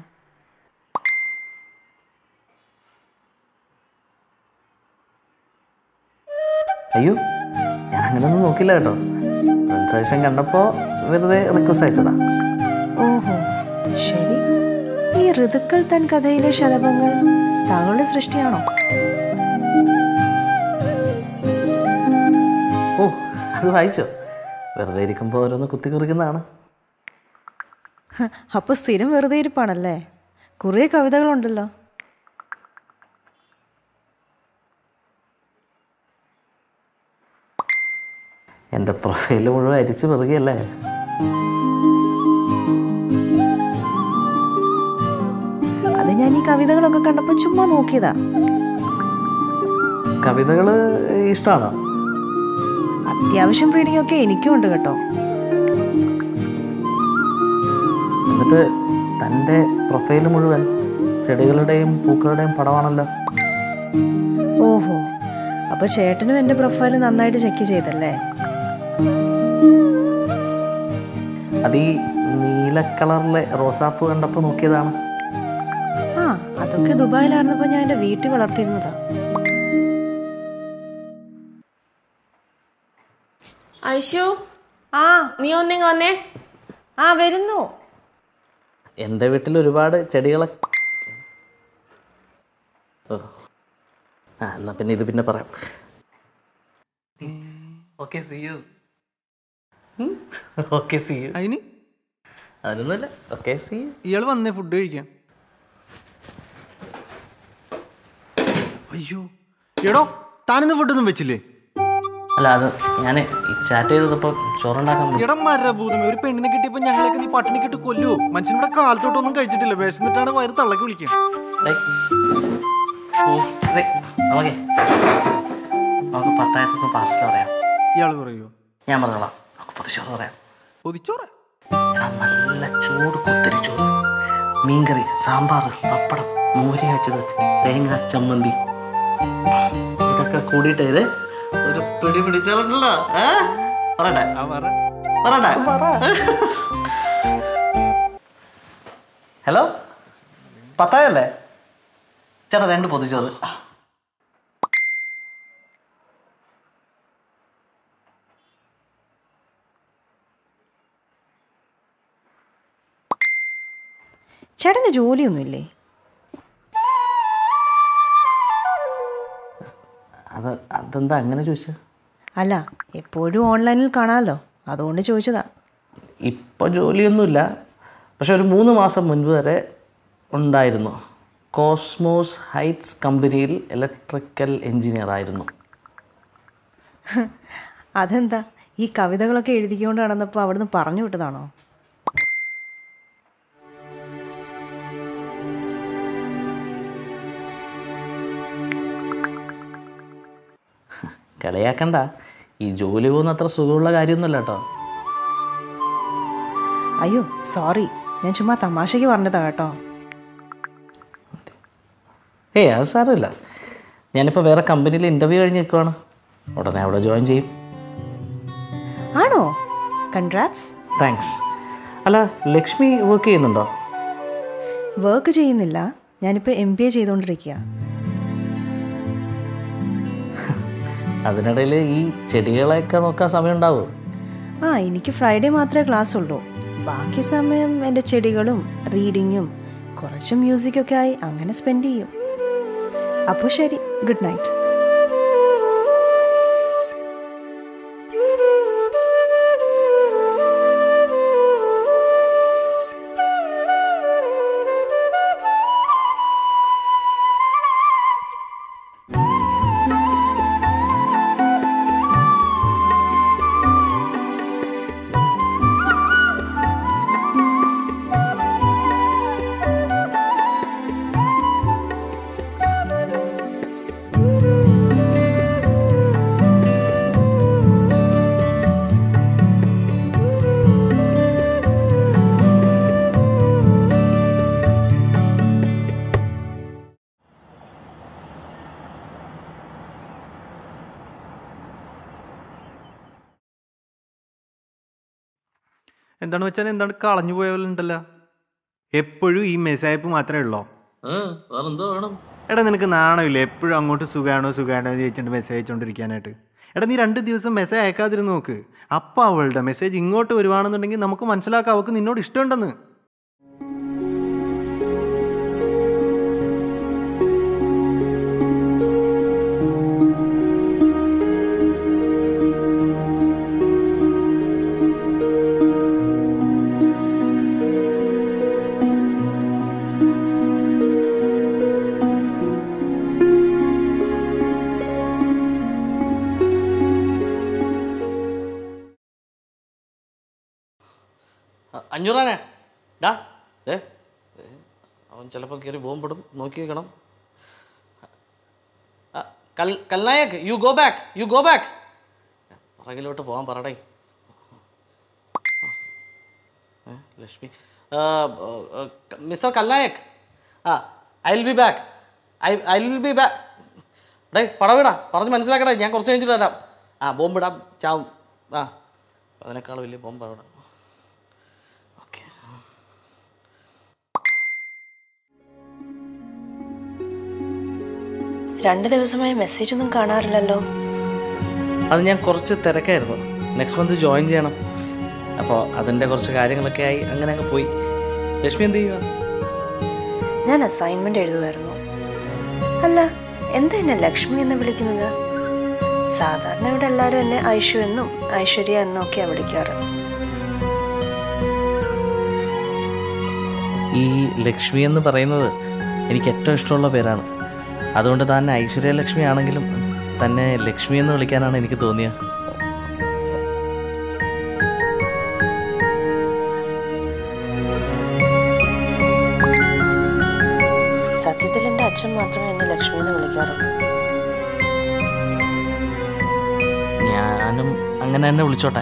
അയ്യോ ഞാൻ അങ്ങനെയൊന്നും നോക്കില്ല കേട്ടോ ഫ്രണ്ട് സജഷൻ കണ്ടപ്പോൾ വെറുതെ റിക്വസ്റ്റ് അയച്ചതാ ഓഹോ ശരി ഈ ഋതുക്കൾ തൻ കഥയിലെ ശലഭങ്ങൾ താങ്കളുടെ സൃഷ്ടിയാണോ ഓ അത് വായിച്ചോ വെറുതെ ഇരിക്കുമ്പോൾ ഓരോന്ന് കുത്തി കുറിക്കുന്നതാണ് അപ്പോൾ സ്ഥിരം വെറുതെ ഇരിപ്പാണല്ലേ കുറേ കവിതകളുണ്ടല്ലോ എൻ്റെ പ്രൊഫൈൽ മുഴുവൻ അരിച്ചു പെറുകയല്ലേ അത് ഞാൻ ഈ കവിതകളൊക്കെ കണ്ടപ്പോൾ ചുമ്മാ നോക്കിയതാ കവിതകൾ ഇഷ്ടമാണോ അത്യാവശ്യം റീഡിംഗ് ഒക്കെ എനിക്കും ഉണ്ട് കേട്ടോ എന്നിട്ട് തൻ്റെ പ്രൊഫൈൽ മുഴുവൻ ചെടികളുടെയും പൂക്കളുടെയും പടമാണല്ലോ ഓഹോ അപ്പോൾ ചേട്ടനും എൻ്റെ പ്രൊഫൈൽ നന്നായിട്ട് ചെക്ക് ചെയ്തല്ലേ അത് ഈ നീല കളറിലെ റോസാപ്പൂ കണ്ടപ്പോൾ നോക്കിയതാണ് ആ അതൊക്കെ ദുബായിലായിരുന്നപ്പോൾ ഞാൻ എൻ്റെ വീട്ടിൽ വളർത്തിയിരുന്നതാ ഐശു ആ നീ ഒന്നിങ്ങ വന്നേ ആ വരുന്നു എൻ്റെ വീട്ടിൽ ഒരുപാട് ചെടികളെ ഓ ആ എന്നാ പിന്നെ ഇത് പിന്നെ പറയാം okay see you okay see you അതിന് അതിനൊന്നുമില്ല ഓക്കെ സി യു ഇയാൾ വന്നേ ഫുഡ് കഴിക്കാം അയ്യോ എടോ താനിന്ന് ഫുഡൊന്നും വെച്ചില്ലേ അല്ല അത് ഞാൻ ചാറ്റ് ചെയ്തപ്പോൾ ചോറുണ്ടാക്കാൻ വേണ്ടി- എടാ മരഭൂതമേ ഒരു പെണ്ണിനെ കിട്ടിയപ്പോ ഞങ്ങളൊക്കെ നീ പട്ടിണി കിട്ടി കൊല്ലുവോ മനുഷ്യനിവിടെ കാലത്തോട്ടൊന്നും കഴിച്ചിട്ടില്ല വിശന്നിട്ടാണ് വയറ് തള്ളക്കി വിളിക്കുക ഡേയ്. ഡേയ്, നമുക്കേ നമുക്ക് പത്തായിരത്തിന് പാർസൽ പറയാം ഇയാൾ പറയോ ഞാൻ പറഞ്ഞോളാം നമുക്ക് പൊതിച്ചോറ് പറയാം പൊതിച്ചോറ എടാ നല്ല ചൂട് കുത്തരി ചോറ് മീൻകറി സാമ്പാർ പപ്പടം മോര് കാച്ചത് തേങ്ങ ചമ്മന്തി ഇതൊക്കെ കൂടിയിട്ട് ഇത് ഒരു പിടി പിടിച്ചോണ്ടല്ലോ ഏ പറയട്ടെ ആ പറ പറയട്ടെ ഹലോ പത്തായല്ലേ ചേട്ടാ രണ്ട് പൊതിച്ചോറ് ചേട്ടൻ്റെ ജോലിയൊന്നുമില്ലേ അത് അതെന്താ അങ്ങനെ ചോദിച്ചത് അല്ല എപ്പോഴും ഓൺലൈനിൽ കാണാമല്ലോ അതുകൊണ്ട് ചോദിച്ചതാ ഇപ്പോൾ ജോലിയൊന്നുമില്ല പക്ഷെ ഒരു മൂന്ന് മാസം മുൻപ് വരെ ഉണ്ടായിരുന്നു കോസ്മോസ് ഹൈറ്റ്സ് കമ്പനിയിൽ ഇലക്ട്രിക്കൽ എഞ്ചിനീയർ ആയിരുന്നു അതെന്താ ഈ കവിതകളൊക്കെ എഴുതിക്കൊണ്ട് നടന്നപ്പോൾ അവിടുന്ന് പറഞ്ഞു വിട്ടതാണോ കളിയാക്കണ്ട ഈ ജോലി പോകുന്ന അത്ര സുഖമുള്ള കാര്യമൊന്നുമല്ല കേട്ടോ അയ്യോ സോറി ഞാൻ ചുമ്മാ തമാശയ്ക്ക് പറഞ്ഞതാ കേട്ടോ ഏയ് അത് സാരമില്ല ഞാനിപ്പോൾ വേറെ കമ്പനിയിൽ ഇൻ്റർവ്യൂ കഴിഞ്ഞ് നിൽക്കുവാണ് ഉടനെ അവിടെ ജോയിൻ ചെയ്യും ആണോ കൺഗ്രാറ്റ്സ് താങ്ക്സ് അല്ല ലക്ഷ്മി വർക്ക് ചെയ്യുന്നുണ്ടോ വർക്ക് ചെയ്യുന്നില്ല ഞാനിപ്പോൾ എം ബി എ ചെയ്തുകൊണ്ടിരിക്കുക അതിനിടയിൽ ഈ ചെടികളെയൊക്കെ നോക്കാൻ സമയം ഉണ്ടാവും ആ എനിക്ക് ഫ്രൈഡേ മാത്രമേ ക്ലാസ് ഉള്ളൂ ബാക്കി സമയം എൻ്റെ ചെടികളും റീഡിങ്ങും കുറച്ച് മ്യൂസിക്കൊക്കെ ആയി അങ്ങനെ സ്പെൻഡ് ചെയ്യും അപ്പോൾ ശരി ഗുഡ് നൈറ്റ് എന്താണ് വെച്ചാൽ എന്താണ് കളഞ്ഞു പോയ പോലെ ഉണ്ടല്ലോ എപ്പോഴും ഈ മെസ്സായപ്പ് മാത്രമേ ഉള്ളൂ വേറെന്തോ വേണം എടാ നിനക്ക് നാണമില്ല എപ്പോഴും അങ്ങോട്ട് സുഖാണോ സുഖാണോ എന്ന് ചോദിച്ചുകൊണ്ട് മെസ്സേജ് അയച്ചുകൊണ്ടിരിക്കാനായിട്ട് എടാ നീ രണ്ട് ദിവസം മെസ്സേജ് അയക്കാതിരുന്ന് നോക്ക് അപ്പം അവളുടെ മെസ്സേജ് ഇങ്ങോട്ട് വരുവാണെന്നുണ്ടെങ്കിൽ നമുക്ക് മനസ്സിലാക്കാം അവൾക്ക് നിന്നോട് ഇഷ്ടമുണ്ടെന്ന് അ- അഞ്ഞൂറാനെ ഡാ ഏ ഏ, അവൻ ചിലപ്പോൾ കയറി ബോംബിടും നോക്കി വെക്കണം അ, കൽ Kalnayak you go back you go back പുറകിലോട്ട് പോകാൻ പറടേ ഏ, ലക്ഷ്മി മിസ്റ്റർ കൽനായക് ആ I will be back I I will be back ഡേ പടവിടാ പറഞ്ഞ് മനസ്സിലാക്കടേ ഞാൻ കുറച്ച് കഴിഞ്ഞിട്ട് വരാം ആ ബോംബിടാം ചാവും ആ അതിനേക്കാൾ വലിയ ബോംബ് അവിടെ ഓക്കെ രണ്ട് ദിവസമായി മെസ്സേജ് ഒന്നും കാണാറില്ലല്ലോ അത് ഞാൻ കുറച്ച് തിരക്കായിരുന്നു നെക്സ്റ്റ് മന്ത് ജോയിൻ ചെയ്യണം അപ്പോൾ അതിൻ്റെ കുറച്ച് കാര്യങ്ങളൊക്കെ ആയി അങ്ങനെ അങ്ങ് പോയി ലക്ഷ്മി എന്ത് ചെയ്യുക ഞാൻ അസൈൻമെന്റ് എഴുതുമായിരുന്നു അല്ല എന്താ എന്നെ ലക്ഷ്മി എന്ന് വിളിക്കുന്നത് സാധാരണ ഇവിടെ എല്ലാവരും എന്നെ ഐഷു എന്നും ഐശ്വര്യ എന്നും ഒക്കെയാണ് വിളിക്കാറ് ഈ ലക്ഷ്മി എന്ന് പറയുന്നത് എനിക്ക് ഏറ്റവും ഇഷ്ടമുള്ള പേരാണ് അതുകൊണ്ട് തന്നെ ഐശ്വര്യ ലക്ഷ്മി ആണെങ്കിലും തന്നെ ലക്ഷ്മി എന്ന് വിളിക്കാനാണ് എനിക്ക് തോന്നിയത് സത്യത്തിൽ എൻ്റെ അച്ഛൻ മാത്രമേ എന്നെ ലക്ഷ്മി എന്ന് വിളിക്കാറുള്ളൂ ഞാനും അങ്ങനെ തന്നെ വിളിച്ചോട്ടെ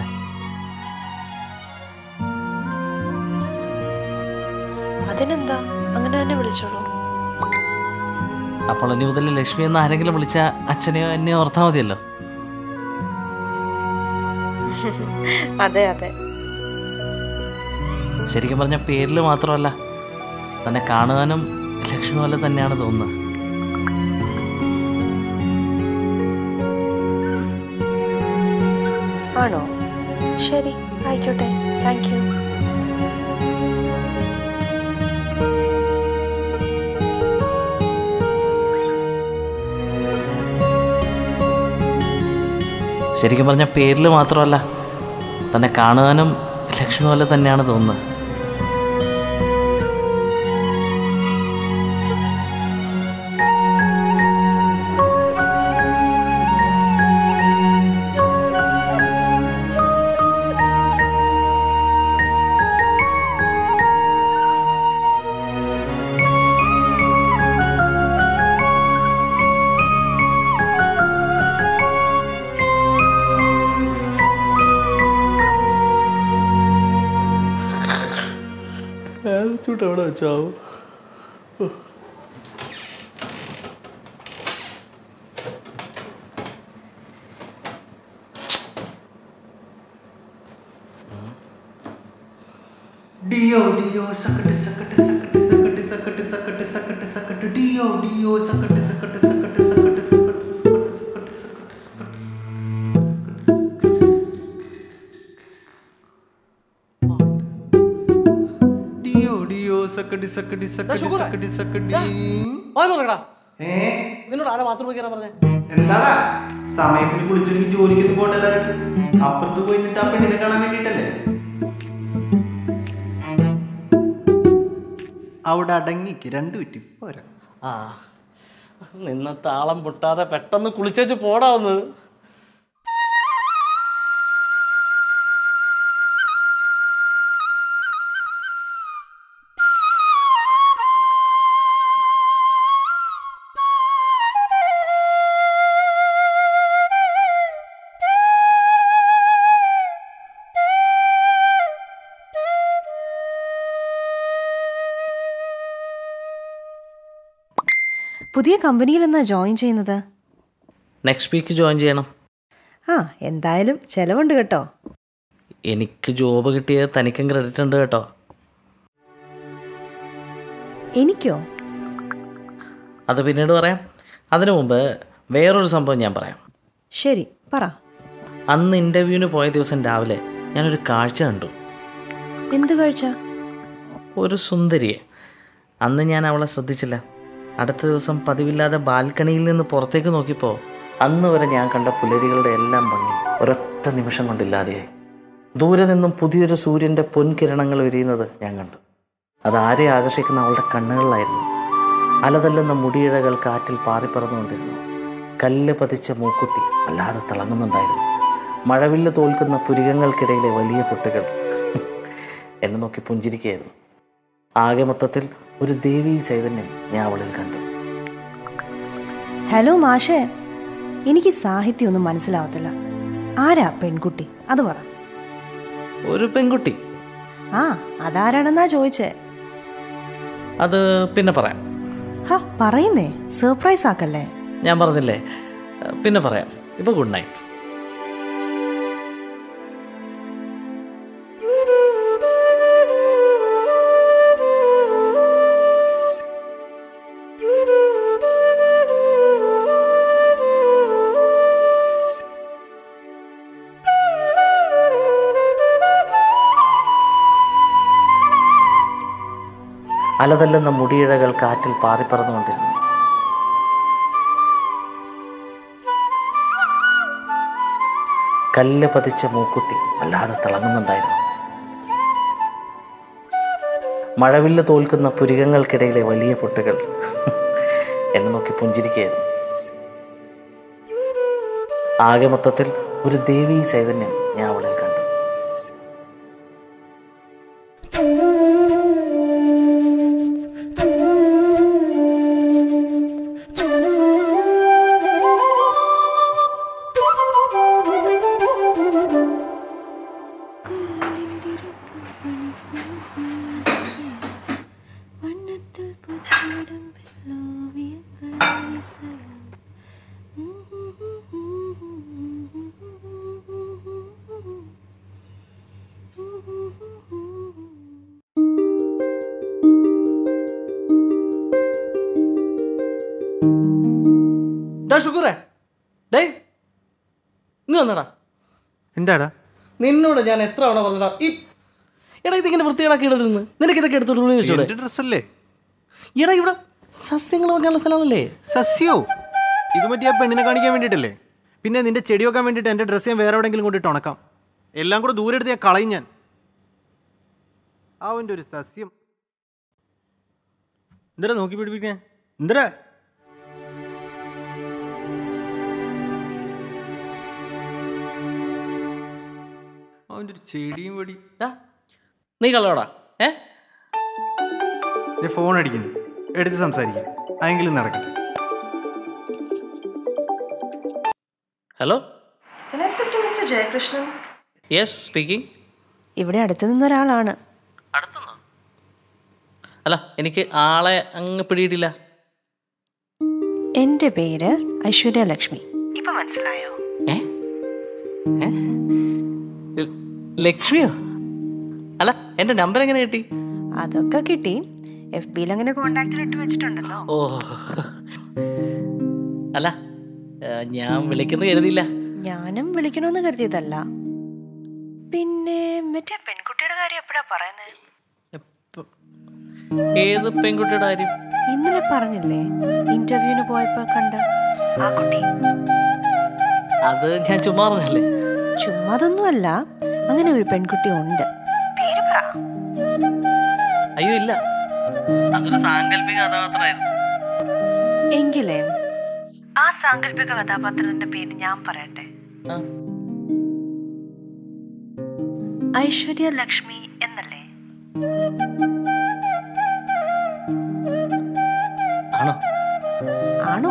അതിനെന്താ അങ്ങനെ തന്നെ വിളിച്ചോളൂ അപ്പോൾ ഇനി മുതൽ ലക്ഷ്മി എന്ന് ആരെങ്കിലും വിളിച്ചാൽ അച്ഛനെയോ എന്നെയോ ഓർത്താൽ മതിയല്ലോ അതെ അതെ ശരിക്കും പറഞ്ഞ പേരിൽ മാത്രമല്ല തന്നെ കാണുവാനും ലക്ഷ്മി പോലെ തന്നെയാണ് തോന്നുന്നത് ആണോ ശരി ആയിക്കോട്ടെ താങ്ക് യു ശരിക്കും പറഞ്ഞ പേരിൽ മാത്രമല്ല തന്നെ കാണുവാനും ലക്ഷ്മി പോലെ തന്നെയാണ് തോന്നുന്നത് ചൂട്ടവിടെ വെച്ചാവും ഡിയോ ഡിയോ സക്കട്ട് സക്കട്ട് സക്കട്ട് സക്കട്ട് സക്കട്ട് സക്കട്ട് സക്കട്ട് സക്കട്ട് ഡിയോ ഡിയോ സക്കട്ട് സക്കട്ട് സക്കട്ട് സക്കട്ട് സക്കട്ട് സക്കട്ട് സക്കട്ട് സക്കട്ട് സക്കട്ട് ഡിയോ ഡിയോ സക്കടി സക്കടി സക്കടി സക്കടി സക്കടി ഏ നിന്നോട് ആരാ ബാത്റൂമിൽ കയറാൻ പറഞ്ഞേ എന്താടാ സമയത്തിന് കുളിച്ചെങ്കിൽ ജോലിക്കൊന്നും പോകണ്ടല്ലാരും അപ്പുറത്ത് പോയി നിന്നിട്ട് ആ പെണ്ണിനെ കാണാൻ വേണ്ടിട്ടല്ലേ അവിടെ അടങ്ങിക്ക് രണ്ടു വിറ്റി പോരാ ആ നിന്ന താളം പൊട്ടാതെ പെട്ടെന്ന് കുളിച്ചേച്ച് പോടാവുന്നത് പുതിയ കമ്പനിയിൽ എന്നാ ജോയിൻ ചെയ്യുന്നത് നെക്സ്റ്റ് വീക്ക് ജോയിൻ ചെയ്യണം ആ എന്തായാലും ചെലവുണ്ട് കേട്ടോ എനിക്ക് ജോബ് കിട്ടിയത് തനിക്കും ക്രെഡിറ്റ് ഉണ്ട് കേട്ടോ എനിക്കോ അത് പിന്നീട് പറയാം അതിനു മുമ്പ് വേറൊരു സംഭവം ഞാൻ പറയാം ശരി പറ അന്ന് ഇൻ്റർവ്യൂവിന് പോയ ദിവസം രാവിലെ ഞാനൊരു കാഴ്ച കണ്ടു എന്ത് കാഴ്ച ഒരു സുന്ദരിയെ അന്ന് ഞാൻ അവളെ ശ്രദ്ധിച്ചില്ല അടുത്ത ദിവസം പതിവില്ലാതെ ബാൽക്കണിയിൽ നിന്ന് പുറത്തേക്ക് നോക്കിയപ്പോൾ അന്ന് വരെ ഞാൻ കണ്ട പുലരികളുടെ എല്ലാം ഭംഗി ഒരൊറ്റ നിമിഷം കൊണ്ടില്ലാതെയായി ദൂരെ നിന്നും പുതിയൊരു സൂര്യൻ്റെ പൊൻകിരണങ്ങൾ വിരിയുന്നത് ഞാൻ കണ്ടു അതാരെ ആകർഷിക്കുന്ന അവളുടെ കണ്ണുകളിലായിരുന്നു അലതല്ലുന്ന മുടിയിഴകൾ കാറ്റിൽ പാറിപ്പറന്നുകൊണ്ടിരുന്നു കല്ല് പതിച്ച മൂക്കുത്തി അല്ലാതെ തിളങ്ങുന്നുണ്ടായിരുന്നു മഴവില്ല് തോൽക്കുന്ന പുരികങ്ങൾക്കിടയിലെ വലിയ പൊട്ടുകൾ എന്നെ നോക്കി പുഞ്ചിരിക്കുകയായിരുന്നു ആകെ മൊത്തത്തിൽ ഒരു ദേവീ ചൈതന്യം ഞാൻ അവളിൽ കണ്ടു ഹലോ മാഷേ എനിക്ക് സാഹിത്യമൊന്നും മനസ്സിലാവത്തില്ല ആരാ പെൺകുട്ടി അത് പറ ഒരു പെൺകുട്ടി ആ അതാരാണെന്നാ ചോദിച്ചേ അത് പിന്നെ പറയാം ഹ പറയുന്നേ സർപ്രൈസ് ആക്കല്ലേ ഞാൻ പറഞ്ഞില്ലേ പിന്നെ പറയാം ഇപ്പോൾ ഗുഡ് നൈറ്റ് അലതല്ലുന്ന മുടിയിഴകൾ കാറ്റിൽ പാറിപ്പറന്നുകൊണ്ടിരുന്നു കല്ല് പതിച്ച മൂക്കുത്തി അല്ലാതെ തിളങ്ങുന്നുണ്ടായിരുന്നു മഴവില്ല് തോൽക്കുന്ന പുരികങ്ങൾക്കിടയിലെ വലിയ പൊട്ടുകൾ എന്നെ നോക്കി പുഞ്ചിരിക്കുകയായിരുന്നു ആകെ മൊത്തത്തിൽ ഒരു ദേവീ ചൈതന്യം ഞാൻ അവളിൽ കണ്ടു ഷുക്കൂറേ ഡേ നീ വന്നടാ എന്താടാ നിന്നോട് ഞാൻ എത്ര തവണ പറഞ്ഞടാ ഈ എടാ ഇതിങ്ങനെ വൃത്തികേടാക്കി ഇടരുന്ന് നിനക്ക് ഇതൊക്കെ എടുത്തോട്ട് ഉള്ളിൽ വെച്ചോടെ എന്റെ ഡ്രസ്സല്ലേ എടാ ഇവിടെ സസ്യങ്ങൾ വെക്കാനുള്ള സ്ഥലമല്ലേ സസ്യോ ഇത് മറ്റേ ആ പെണ്ണിനെ കാണിക്കാൻ വേണ്ടിട്ടല്ലേ പിന്നെ നിന്റെ ചെടി വെക്കാൻ വേണ്ടിയിട്ട് എൻ്റെ ഡ്രസ്സ് ഞാൻ വേറെ എവിടെയെങ്കിലും കൊണ്ടിട്ട് ഉണക്കാം എല്ലാം കൂടെ ദൂരെ എടുത്ത് ഞാൻ കളയും ഞാൻ അവൻ്റെ ഒരു സസ്യം എന്തരാ നോക്കി പിടിപ്പിക്കാൻ എന്തരാ അവൻ്റെ ഒരു ചെടിയും വെടി ആ, നീ കള്ളോടാ ഏ ഞാൻ ഫോൺ അടിക്കുന്നു എടുത്ത് സംസാരിക്കാം അതെങ്കിലും നടക്കട്ടെ hello mister Jayakrishnan yes speaking ഇവിടെ അടുത്ത് നിന്നൊരാളാണ് അടുത്തുനിന്നോ അല്ല എനിക്ക് ആളെ അങ്ങ് പിടിയിട്ടില്ല എൻ്റെ പേര് ഐശ്വര്യ ലക്ഷ്മി ഇപ്പൊ മനസ്സിലായോ ഏ ഏ? ല- ലക്ഷ്മിയോ അല്ല എൻ്റെ നമ്പർ എങ്ങനെ കിട്ടി അതൊക്കെ കിട്ടി എഫ് ബിയിൽ അങ്ങനെ കോണ്ടാക്റ്റിൽ ഇട്ട് വെച്ചിട്ടുണ്ടല്ലോ ഓ അല്ല ഏ, ഞാൻ വിളിക്കുന്നത് കരുതിയില്ല ഞാനും വിളിക്കണമെന്ന് കരുതിയതല്ല പിന്നെ മറ്റേ പെൺകുട്ടിയുടെ കാര്യം എപ്പോഴാ പറയുന്നത് എപ്പ- ഏത് പെൺകുട്ടിയുടെ കാര്യം ഇന്നലെ പറഞ്ഞില്ലേ ഇന്റർവ്യൂവിന് പോയപ്പോ കണ്ട ആ കുട്ടി അത് ഞാൻ ചുമ്മാ പറഞ്ഞല്ലേ ചുമ്മാതൊന്നുമല്ല അങ്ങനെ ഒരു പെൺകുട്ടി ഉണ്ട് അയ്യോ ഇല്ല അതൊരു സാങ്കല്പിക കഥാപാത്രമായിരുന്നു എങ്കിലേ ആ സാങ്കല്പിക കഥാപാത്രത്തിന്റെ പേര് ഞാൻ പറയട്ടെ ആ. ഐശ്വര്യ ലക്ഷ്മി എന്നല്ലേ ആണോ ആണോ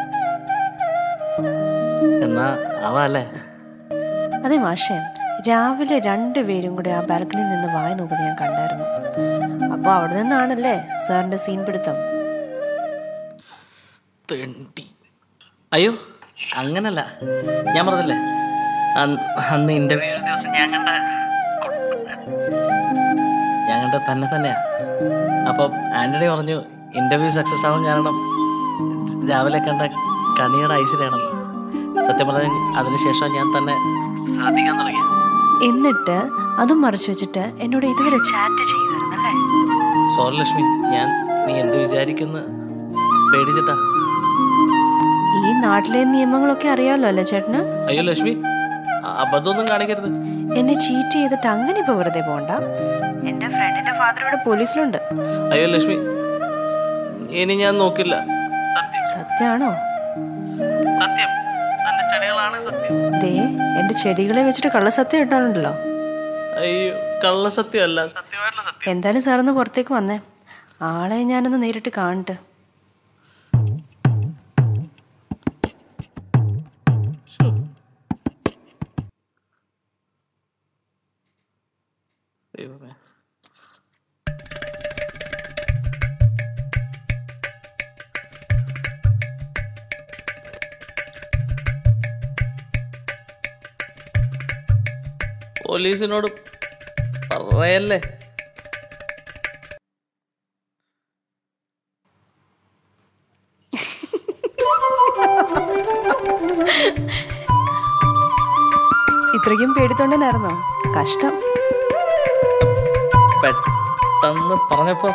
എന്നാ അവ അല്ലേ അതെ മാഷേ രാവിലെ രണ്ടുപേരും കൂടെ ആ ബാൽക്കണിയിൽ നിന്ന് വായി നോക്കുന്നത് ഞാൻ കണ്ടായിരുന്നു അപ്പോൾ അവിടെ നിന്നാണല്ലേ സാറിന്റെ സീൻ പിടുത്തം തെണ്ടി അയ്യോ അങ്ങനല്ല ഞാൻ പറഞ്ഞില്ലേ അന്ന് അന്ന് ഇന്റർവ്യൂ ദിവസം ഞാൻ കണ്ട ഞാൻ കണ്ട തന്നെ തന്നെയാ അപ്പൊ ആന്റണി പറഞ്ഞു ഇന്റർവ്യൂ സക്സസ് ആവാൻ കാരണം രാവിലെ കണ്ട കണിയുടെ ഐശ്വര്യാണെന്ന് സത്യം പറഞ്ഞാൽ അതിനുശേഷം ഞാൻ തന്നെ ശ്രദ്ധിക്കാൻ തുടങ്ങി എന്നിട്ട് അതും മറച്ചു വെച്ചിട്ട് എന്നോട് ഇതുവരെ ചാറ്റ് ചെയ്യുമായിരുന്നല്ലേ സോറി ലക്ഷ്മി ഞാൻ നീ എന്ത് വിചാരിക്കുന്ന പേടിച്ചിട്ടാ ഈ നാട്ടിലെ നിയമങ്ങളൊക്കെ അറിയാലോ അല്ലേ ചേട്ടന് അയ്യോ ലക്ഷ്മി അ- അബദ്ധമൊന്നും കാണിക്കരുത് എന്നെ ചീറ്റ് ചെയ്തിട്ട് അങ്ങനെ ഇപ്പൊ വെറുതെ പോണ്ട എന്റെ ഫ്രണ്ടിന്റെ ഫാദർ ഇവിടെ പോലീസിലുണ്ട് അയ്യോ ലക്ഷ്മി ഇനി ഞാൻ നോക്കില്ല സത്യം സത്യാണോ സത്യം തന്റെ ചെടികളാണ് സത്യം ദേ എന്റെ ചെടികളെ വെച്ചിട്ട് കള്ളസത്യം ഇട്ടാലുണ്ടല്ലോ അയ്യോ കള്ള സത്യമല്ല സത്യമായിട്ടുള്ള സത്യം എന്തായാലും സാറൊന്ന് പുറത്തേക്ക് വന്നേ ആളെ ഞാനൊന്ന് നേരിട്ട് കാണട്ടെ ശ്ശോ. ദൈവമേ പോലീസിനോട് പറയല്ലേ ഇത്രയ്ക്കും പേടിത്തൊണ്ടനായിരുന്നോ കഷ്ടം പെട്ടെന്ന് പറഞ്ഞപ്പോ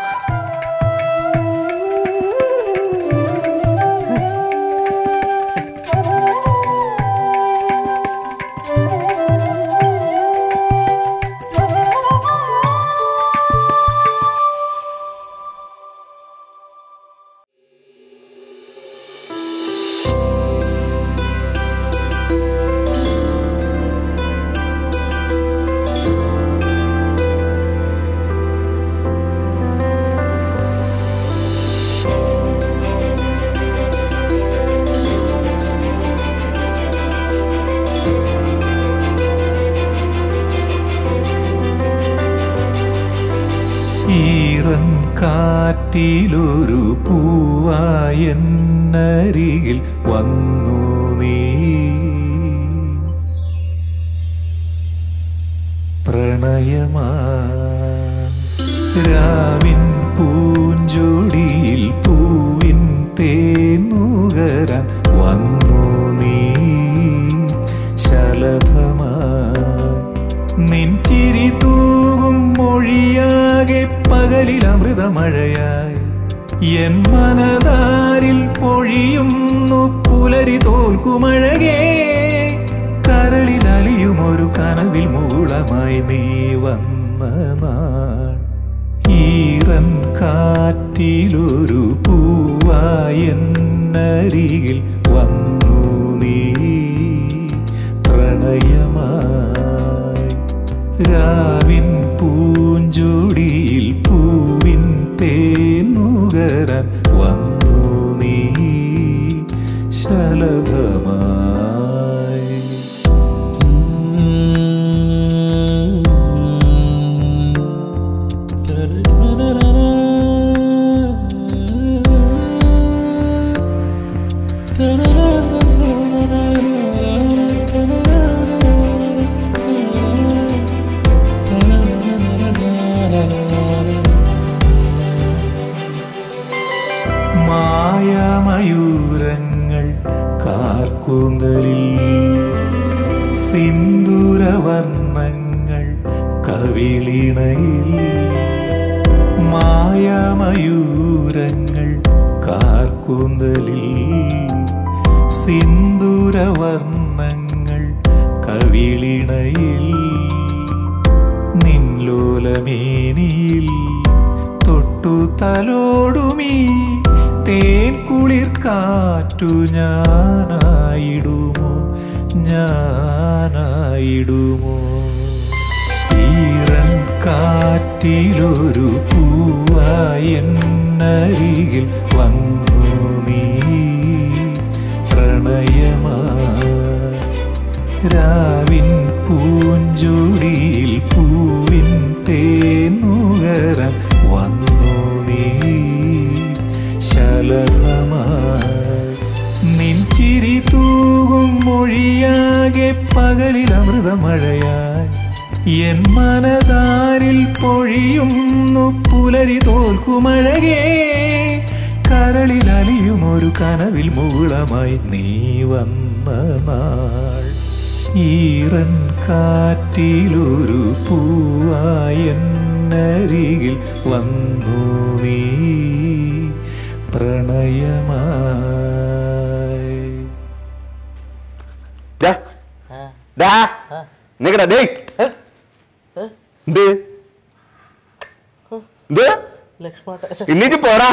ഈറൻ കാറ്റിലൊരു പൂവായെന്നരികിൽ വന്നു നീ പ്രണയമാ രാവിൻ പൂഞ്ചൊടിയിൽ പൂവിൻ തേനുകരാൻ വന്നു നീ ശലഭമാ നിൻ ചിരി തൂകും മൊഴിയാകെ പകലിൽ അമൃതമഴയായി എൻ മനതാരിൽ പൊഴിയുന്നു പുലരി തോൽക്കുമഴകേ പൂവായി നീ വന്ന നാൾ ഈറൻ കാറ്റിലൊരു പൂവായി എന്നരികിൽ വന്നു നീ പ്രണയമായി രാവിൻ പൂഞ്ചുടിയിൽ പൂവിൻ തേനുകരാൻ വന്നു നീ ശലഭമായി മായമയൂരങ്ങൾ കാർക്കൂന്തലിൽ സിന്ദൂരവർണ്ണങ്ങൾ കവിളിണയിൽ മായമയൂരങ്ങൾ കാർക്കൂന്തലിൽ സിന്ദൂരവർണ്ണങ്ങൾ കവിളിണയിൽ നിൻലോലമേനിയിൽ തൊട്ടു തലോടുമീ തേൻ കുളിർ കാറ്റു ഞാനായിടുമോ ഞാനായിടുമോ ഈറൻ കാറ്റിലൊരു പൂവായി എന്നരികിൽ വന്നു നീ പ്രണയമായി രാവിൻ പൂഞ്ചുടിയിൽ പൂവിൻ തേനുകരാൻ വന്നു നീ ശലഭമായി നിൻ ചിരി തൂകും മൊഴിയാകെ പകലിൽ അമൃതമഴയായി എൻ മനതാരിൽ പൊഴിയുന്നു പുലരി തോൽക്കുമഴകേ കരളിൽ അലിയും ഒരു കനവിൽ മുകുളമായി നീ വന്ന നാൾ ഈറൻ കാറ്റിലൊരു പൂവായി എന്നരികിൽ വന്നു നീ പ്രണയമായി നിക്കടാ ഡേ എന്ത് എന്ത് ഇന്നീച്ച് പോടാ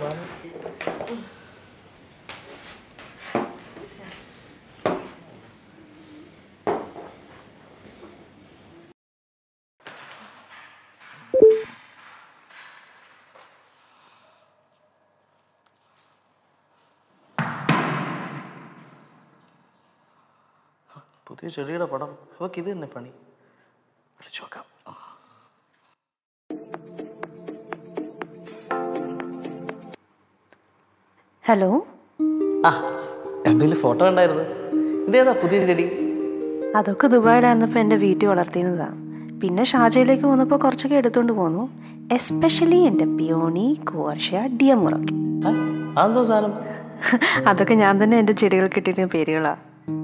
പുതിയ ചെടിയുടെ പടം ഇവക്ക് ഇത് തന്നെ പണി വിളിച്ചു നോക്കാം ഹലോ ആ എഫ് ബിയിൽ ഫോട്ടോ ഉണ്ടായിരുന്നു ഇതേതാ പുതിയ ചെടി അതൊക്കെ ദുബായിലായിരുന്നപ്പോൾ എൻ്റെ വീട്ടിൽ വളർത്തിയതാ പിന്നെ ഷാജയിലേക്ക് വന്നപ്പോൾ കുറച്ചൊക്കെ എടുത്തുകൊണ്ട് പോന്നു എസ്പെഷ്യലി എൻ്റെ പിയോണി കോർഷ്യ ഡിയമൂറൊക്കെ ആ, അതെന്തോ സാധനം അതൊക്കെ ഞാൻ തന്നെ എൻ്റെ ചെടികൾക്ക് ഇട്ടിരുന്ന പേരുകളാ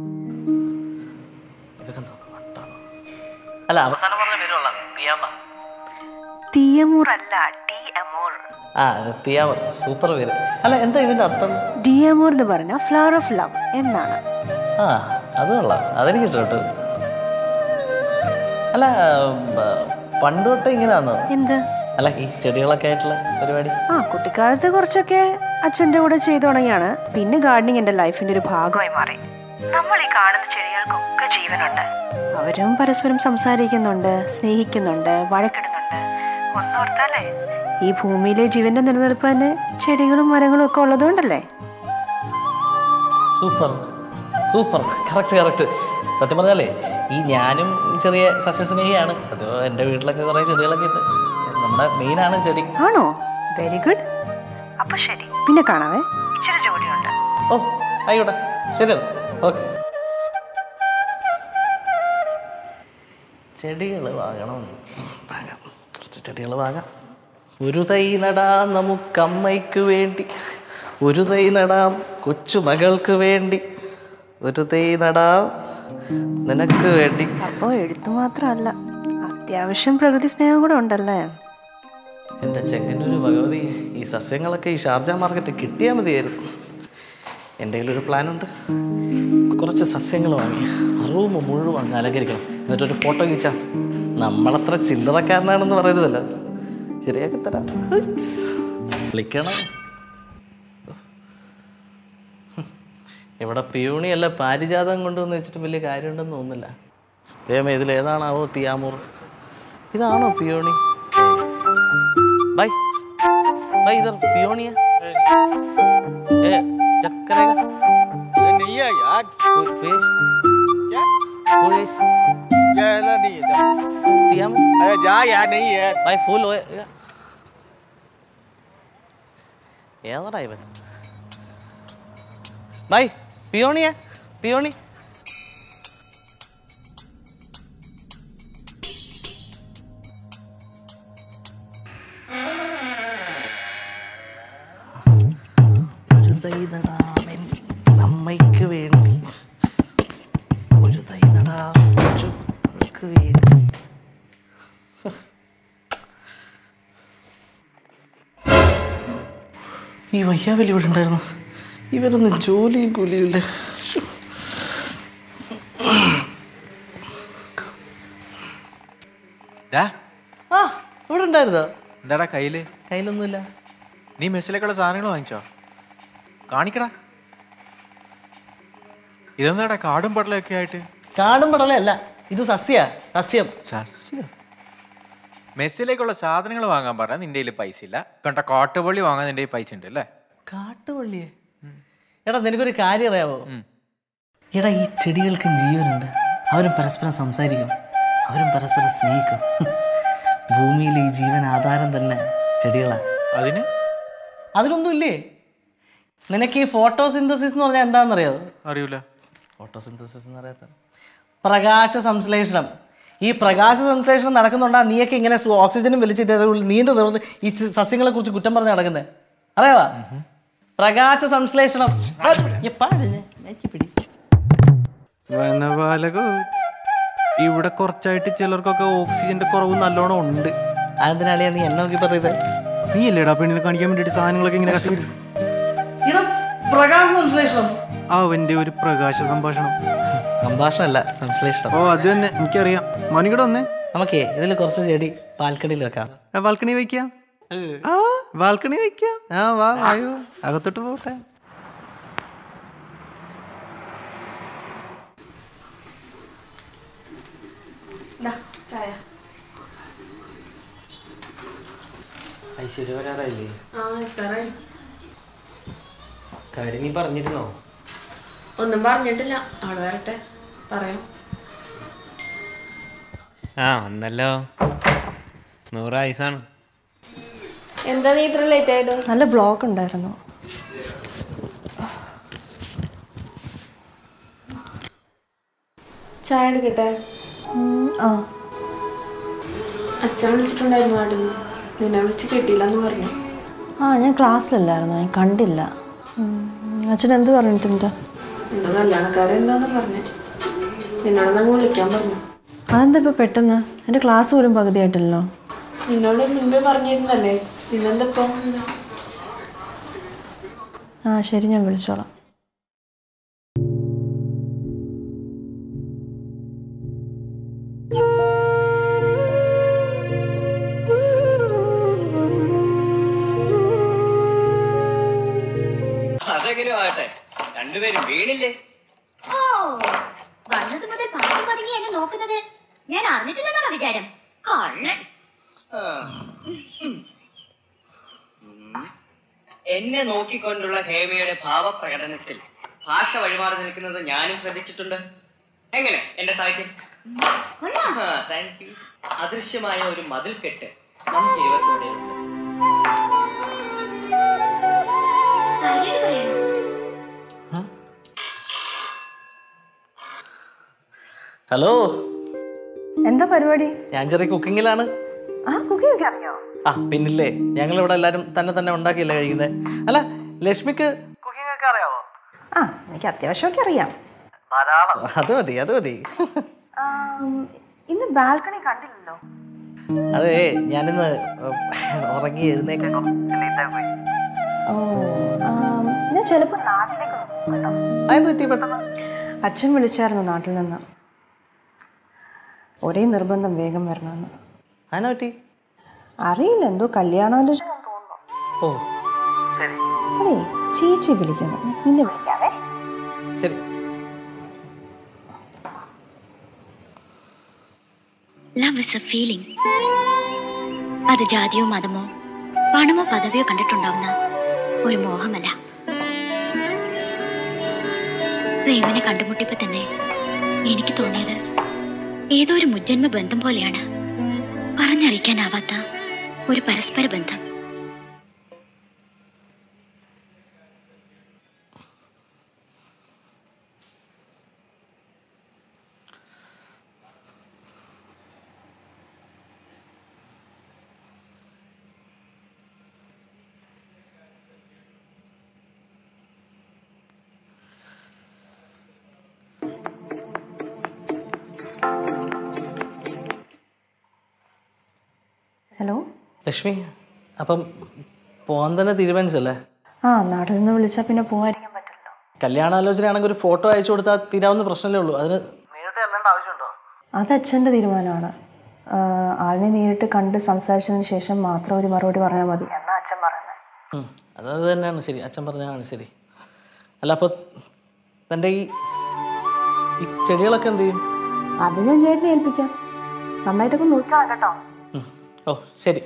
ഇതൊക്കെ എന്താ വട്ടാണോ? അല്ല അവസാനം പറഞ്ഞ പേരുള്ള തിയാമ തീയമൂർ അല്ല ഡി അമോർ ആ തിയാമ സൂപ്പർ പേര് അല്ല എന്താ ഇതിന്റെ അർത്ഥം ഡി അമോർ എന്ന് പറഞ്ഞാൽ ഫ്ലവർ ഓഫ് ലവ് എന്നാണ് ആ അത് കൊള്ളാം അതെനിക്ക് ഇഷ്ടപ്പെട്ടു അല്ല ബ- പണ്ട് തൊട്ടേ ഇങ്ങനെയാണോ എന്ത് അല്ല ഈ ചെടികളൊക്കെ ആയിട്ടുള്ള പരിപാടി ആ കുട്ടിക്കാലത്ത് കുറച്ചൊക്കെ അച്ഛൻ്റെ കൂടെ ചെയ്തു തുടങ്ങിയാണ് പിന്നെ ഗാർഡനിങ് എൻ്റെ ലൈഫിൻ്റെ ഒരു ഭാഗമായി മാറി നമ്മൾ ഈ കാണുന്ന ചെടികൾക്കൊക്കെ ജീവനുണ്ട് അവരും പരസ്പരം സംസാരിക്കുന്നുണ്ട് സ്നേഹിക്കുന്നുണ്ട് വഴക്കിടുന്നുണ്ട് ഒന്നോർത്താലേ ഈ ഭൂമിയിലെ ജീവന്റെ നിലനിൽപ്പ് തന്നെ ചെടികളും മരങ്ങളും ഒക്കെ ഉള്ളതുകൊണ്ടല്ലേ സൂപ്പർ സൂപ്പർ കറക്റ്റ് കറക്റ്റ് സത്യം പറഞ്ഞാലേ ഈ ഞാനും ചെറിയ സസ്യസ്നേഹിയാണ് സത്യം പറഞ്ഞാൽ എൻ്റെ വീട്ടിലൊക്കെ കുറേ ചെടികളൊക്കെ ഉണ്ട് നമ്മുടെ മെയിനാണ് ചെടി ആണോ വെരി ഗുഡ് അപ്പൊ ശരി പിന്നെ കാണാവേ ഇച്ചിരി ജോലിയുണ്ട് ഓ ആയിക്കോട്ടെ ശരി ഓക്കെ ചെടികൾ വാങ്ങണം വാങ്ങാം കുറച്ച് ചെടികൾ വാങ്ങാം ഒരു തൈ നടാം നമുക്കമ്മയ്ക്ക് വേണ്ടി ഒരു തൈ നടാം കൊച്ചുമകൾക്ക് വേണ്ടി ഒരു തൈ നടാം നിനക്ക് വേണ്ടി അപ്പോൾ എഴുത്തു മാത്രമല്ല അത്യാവശ്യം പ്രകൃതി സ്നേഹം കൂടെ ഉണ്ടല്ലേ എൻ്റെ ചെങ്ങന്നൂർ ഭഗവതി ഈ സസ്യങ്ങളൊക്കെ ഈ ഷാർജ മാർക്കറ്റ് കിട്ടിയാൽ മതിയായിരുന്നു എൻ്റെ കയ്യിലൊരു പ്ലാനുണ്ട് കുറച്ച് സസ്യങ്ങൾ വാങ്ങി ആ റൂം മുഴുവൻ അങ്ങ് അലങ്കരിക്കണം എന്നിട്ടൊരു ഫോട്ടോ കിച്ചാൽ നമ്മളത്ര ചില്ലറക്കാരനാണെന്ന് പറയരുതല്ലോ ശരിയാക്കി തരാം വിളിക്കണം ഇവിടെ പിയൂണിയല്ല പാരിജാതം കൊണ്ടുവന്ന് വെച്ചിട്ട് വലിയ കാര്യമുണ്ടെന്ന് തോന്നുന്നില്ല ദൈവമേ ഇതിൽ ഏതാണാവോ തിയാമൂർ ഇതാണോ പിയോണി ബൈ ബൈ ഇതർ പിയോണിയ ഏ ചക്കരക नहीं है यार पेश क्या पेश क्या है ना नहीं है जा तियामूर अरे जा यार नहीं है ബൈ ഫുൾ ഏതാടാ ഇവൻ ബൈ പിയോണിയാ പിയോണി ഒരു തൈ നടാമെൻ അമ്മയ്ക്ക് വേണ്ടി ഒരു തൈ നടാം കൊച്ചുങ്ങൾക്ക് വേണ്ടി ഈ വയ്യാവലി ഇവിടെ ഉണ്ടായിരുന്നു ഇവരൊന്നും ജോലിയും കൂലിയില്ല ശ്ശോ. ഡാ ആ ഇവിടെ ഉണ്ടായിരുന്നോ എന്താടാ കയ്യില് കയ്യിലൊന്നുമില്ല നീ മെസ്സിലേക്കുള്ള സാധനങ്ങൾ വാങ്ങിച്ചോ കാണിക്കടാ ഇതെന്താടാ കാടും പടലൊക്കെ ആയിട്ട് കാടും പടലല്ല ഇത് സസ്യ സസ്യം സസ്യം മെസ്സിലേക്കുള്ള സാധനങ്ങൾ വാങ്ങാൻ പറഞ്ഞാൽ നിന്റെ കയ്യിൽ പൈസ ഇല്ല കണ്ട കാട്ടുപള്ളി വാങ്ങാൻ നിന്റെ കയ്യിൽ പൈസ ഉണ്ട് അല്ലേ കാട്ടുപള്ളിയെ എടാ നിനക്കൊരു കാര്യം അറിയാവോ എടാ ഈ ചെടികൾക്കും ജീവനുണ്ട് അവരും പരസ്പരം സംസാരിക്കും അവരും പരസ്പരം സ്നേഹിക്കും ഭൂമിയിൽ ഈ ജീവൻ ആധാരം തന്നെ ചെടികളാ അതിന് അതിനൊന്നുമില്ലേ നിനക്ക് ഈ ഫോട്ടോസിന്തസിസ് എന്ന് പറഞ്ഞാൽ എന്താണെന്നറിയോ അറിയൂല ഫോട്ടോസിന്തസിസ് എന്ന് പറയാത്ത പ്രകാശ സംശ്ലേഷണം ഈ പ്രകാശ സംശ്ലേഷണം നടക്കുന്നുണ്ടാ നീയൊക്കെ ഇങ്ങനെ സു- ഓക്സിജനും വലിച്ചിട്ട് അതുകൊണ്ട് നീണ്ടു നിവർന്ന് ഈ സ- സസ്യങ്ങളെ കുറിച്ച് കുറ്റം പറഞ്ഞ് നടക്കുന്നത് അറിയാവാ പ്രകാശ സംശ്ലേഷണം ഈ പാടിഞ്ഞ് മാറ്റിപ്പിടി. വനപാലകോ ഇവിടെ കുറച്ചായിട്ട് ചിലർക്കൊക്കെ ഓക്സിജന്റെ കുറവ് നല്ലോണം ഉണ്ട് അതെന്തിനാളിയാ നീ എന്നെ നോക്കി പറയുന്നത് നീ അല്ലേടാ പെണ്ണിനെ കാണിക്കാൻ വേണ്ടിയിട്ട് സാധനങ്ങളൊക്കെ ഇങ്ങനെ കഷ്ടപ്പെട്ടു ഇടം പ്രകാശ സംശ്ലേഷണം അവന്റെ ഒരു പ്രകാശ സംഭാഷണം സംഭാഷണമല്ല സംശ്ലേഷണം ഓ അത് തന്നെ എനിക്കറിയാം മണികട വന്നേ നമുക്കേ ഇതിൽ കുറച്ച് ചെടി പാൽക്കടിയിൽ വെക്കാം ബാൽക്കണി വെക്കാം ആ ബാൽക്കണി വെക്കാം ആ വാ വായോ അകത്തോട്ട് പോട്ടെ ചായ ഐശ്വര്യ വരാറായില്ലേ ആ എത്താറായി കാര്യം നീ പറഞ്ഞിരുന്നോ ഒന്നും പറഞ്ഞിട്ടില്ല ആള് വരട്ടെ പറയാം ആ വന്നല്ലോ നൂറ് ആയുസാണ് എന്താ നീ ഇത്ര ലേറ്റ് ആയത് നല്ല ബ്ലോക്ക് ഉണ്ടായിരുന്നു ചായ എടുക്കട്ടെ ഉം, ആ അച്ഛൻ വിളിച്ചിട്ടുണ്ടായിരുന്നു നാട്ടിൽ നിന്ന് നിന്നെ വിളിച്ച് കിട്ടിയില്ല എന്ന് പറഞ്ഞു ആ ഞാൻ ക്ലാസ്സിലല്ലായിരുന്നു ഞാൻ കണ്ടില്ല ഉം, അച്ഛൻ എന്ത് പറഞ്ഞിട്ടുണ്ട് എന്റെ കല്യാണക്കാരൻ എന്താന്ന് പറഞ്ഞു നിന്നോട് അങ്ങ് വിളിക്കാൻ പറഞ്ഞു അതെന്താ ഇപ്പൊ പെട്ടെന്ന് എൻ്റെ ക്ലാസ് പോലും പകുതിയായിട്ടില്ലല്ലോ നിന്നോട് മുമ്പേ പറഞ്ഞിരുന്നല്ലേ പിന്നെന്താ ഇപ്പൊ ആ ശരി ഞാൻ വിളിച്ചോളാം അതെങ്കിലും ആകട്ടെ രണ്ടുപേരും വീണില്ലേ ഓ വന്നത് മുതൽ പതുക്കെ പതുങ്ങി എന്നെ നോക്കുന്നത് ഞാൻ അറിഞ്ഞിട്ടില്ലെന്നാണോ വിചാരം കള്ളൻ എന്നെ നോക്കിക്കൊണ്ടുള്ള ഹേമയുടെ ഭാവപ്രകടനത്തിൽ ഭാഷ വഴിമാറി നിൽക്കുന്നത് ഞാനും ശ്രദ്ധിച്ചിട്ടുണ്ട് എങ്ങനെ എന്റെ സാഹിത്യം താങ്ക് യു അദൃശ്യമായ ഒരു മതിൽ കെട്ട് നമുക്ക് ഇരുവർക്കൂടെ ഉണ്ട് കാര്യമായിട്ട് പറയണോ ഹലോ എന്താ പരിപാടി ഞാൻ ചെറിയ കുക്കിങ്ങിലാണ് ആ കുക്കിംഗ് ഒക്കെ അറിയോ ആ പിന്നില്ലേ ഞങ്ങൾ ഇവിടെ എല്ലാരും തന്നെ തന്നെ ഉണ്ടാക്കിയല്ലേ കഴിക്കുന്നത് അല്ല ലക്ഷ്മിക്ക് ആ എനിക്ക് അത്യാവശ്യമൊക്കെ അറിയാം അത് മതി അത് മതി ആം, ഇന്ന് ബാൽക്കണി കണ്ടില്ലല്ലോ അതെ ഞാനിന്ന് ഉറങ്ങി എഴുന്നേക്കാൻ പോയി ഓ ആം, ഞാൻ ചിലപ്പോൾ നാട്ടിലേക്ക് നോക്കും കേട്ടോ അതെന്ത് പറ്റി പെട്ടെന്ന് അച്ഛൻ വിളിച്ചായിരുന്നു നാട്ടിൽ നിന്ന് ഒരേ നിർബന്ധം വേഗം വരണമെന്ന് അതിനെ പറ്റി അറിയില്ല എന്തോ കല്യാണാലോചന ഓ അതെ ചേച്ചി വിളിക്കുന്നു ഞാൻ പിന്നെ വിളിക്കാവേ ശരി ലവ് ഇസ് എ ഫീലിംഗ് അത് ജാതിയോ മതമോ പണമോ പദവിയോ കണ്ടിട്ടുണ്ടാവുന്ന ഒരു മോഹമല്ല പ്രേമനെ കണ്ടുമുട്ടിയപ്പോ തന്നെ എനിക്ക് തോന്നിയത് ഏതോ ഒരു മുജ്ജന്മ ബന്ധം പോലെയാണ് പറഞ്ഞറിയിക്കാനാവാത്ത ഒരു പരസ്പര ബന്ധം ഹലോ ലക്ഷ്മി അപ്പം പോകാൻ തന്നെ തീരുമാനിച്ചല്ലേ ആ നാട്ടിൽ നിന്ന് വിളിച്ചാൽ പിന്നെ പോകാതിരിക്കാൻ പറ്റില്ല കല്യാണാലോചനയാണെങ്കിൽ ഒരു ഫോട്ടോ അയച്ചു കൊടുത്താൽ തീരാവുന്ന പ്രശ്നമല്ലേ ഉള്ളൂ അതിന് നേരത്തെ അല്ലാണ്ട് ആവശ്യമുണ്ടോ അത് അച്ഛൻ്റെ തീരുമാനമാണ് ആ, ആളിനെ നേരിട്ട് കണ്ട് സംസാരിച്ചതിന് ശേഷം മാത്രം ഒരു മറുപടി പറഞ്ഞാൽ മതി എന്നാ അച്ഛൻ പറയുന്നത് ഉം, അത് അത് തന്നെയാണ് ശരി അച്ഛൻ പറഞ്ഞതാണ് ശരി അല്ല അപ്പോൾ തൻ്റെ ഈ ഈ ചെടികളൊക്കെ എന്ത് ചെയ്യും അത് ഞാൻ ചേട്ടനെ ഏൽപ്പിക്കാം നന്നായിട്ടൊക്കെ നോക്കാം കേട്ടോ ഉം. ഓ ശരി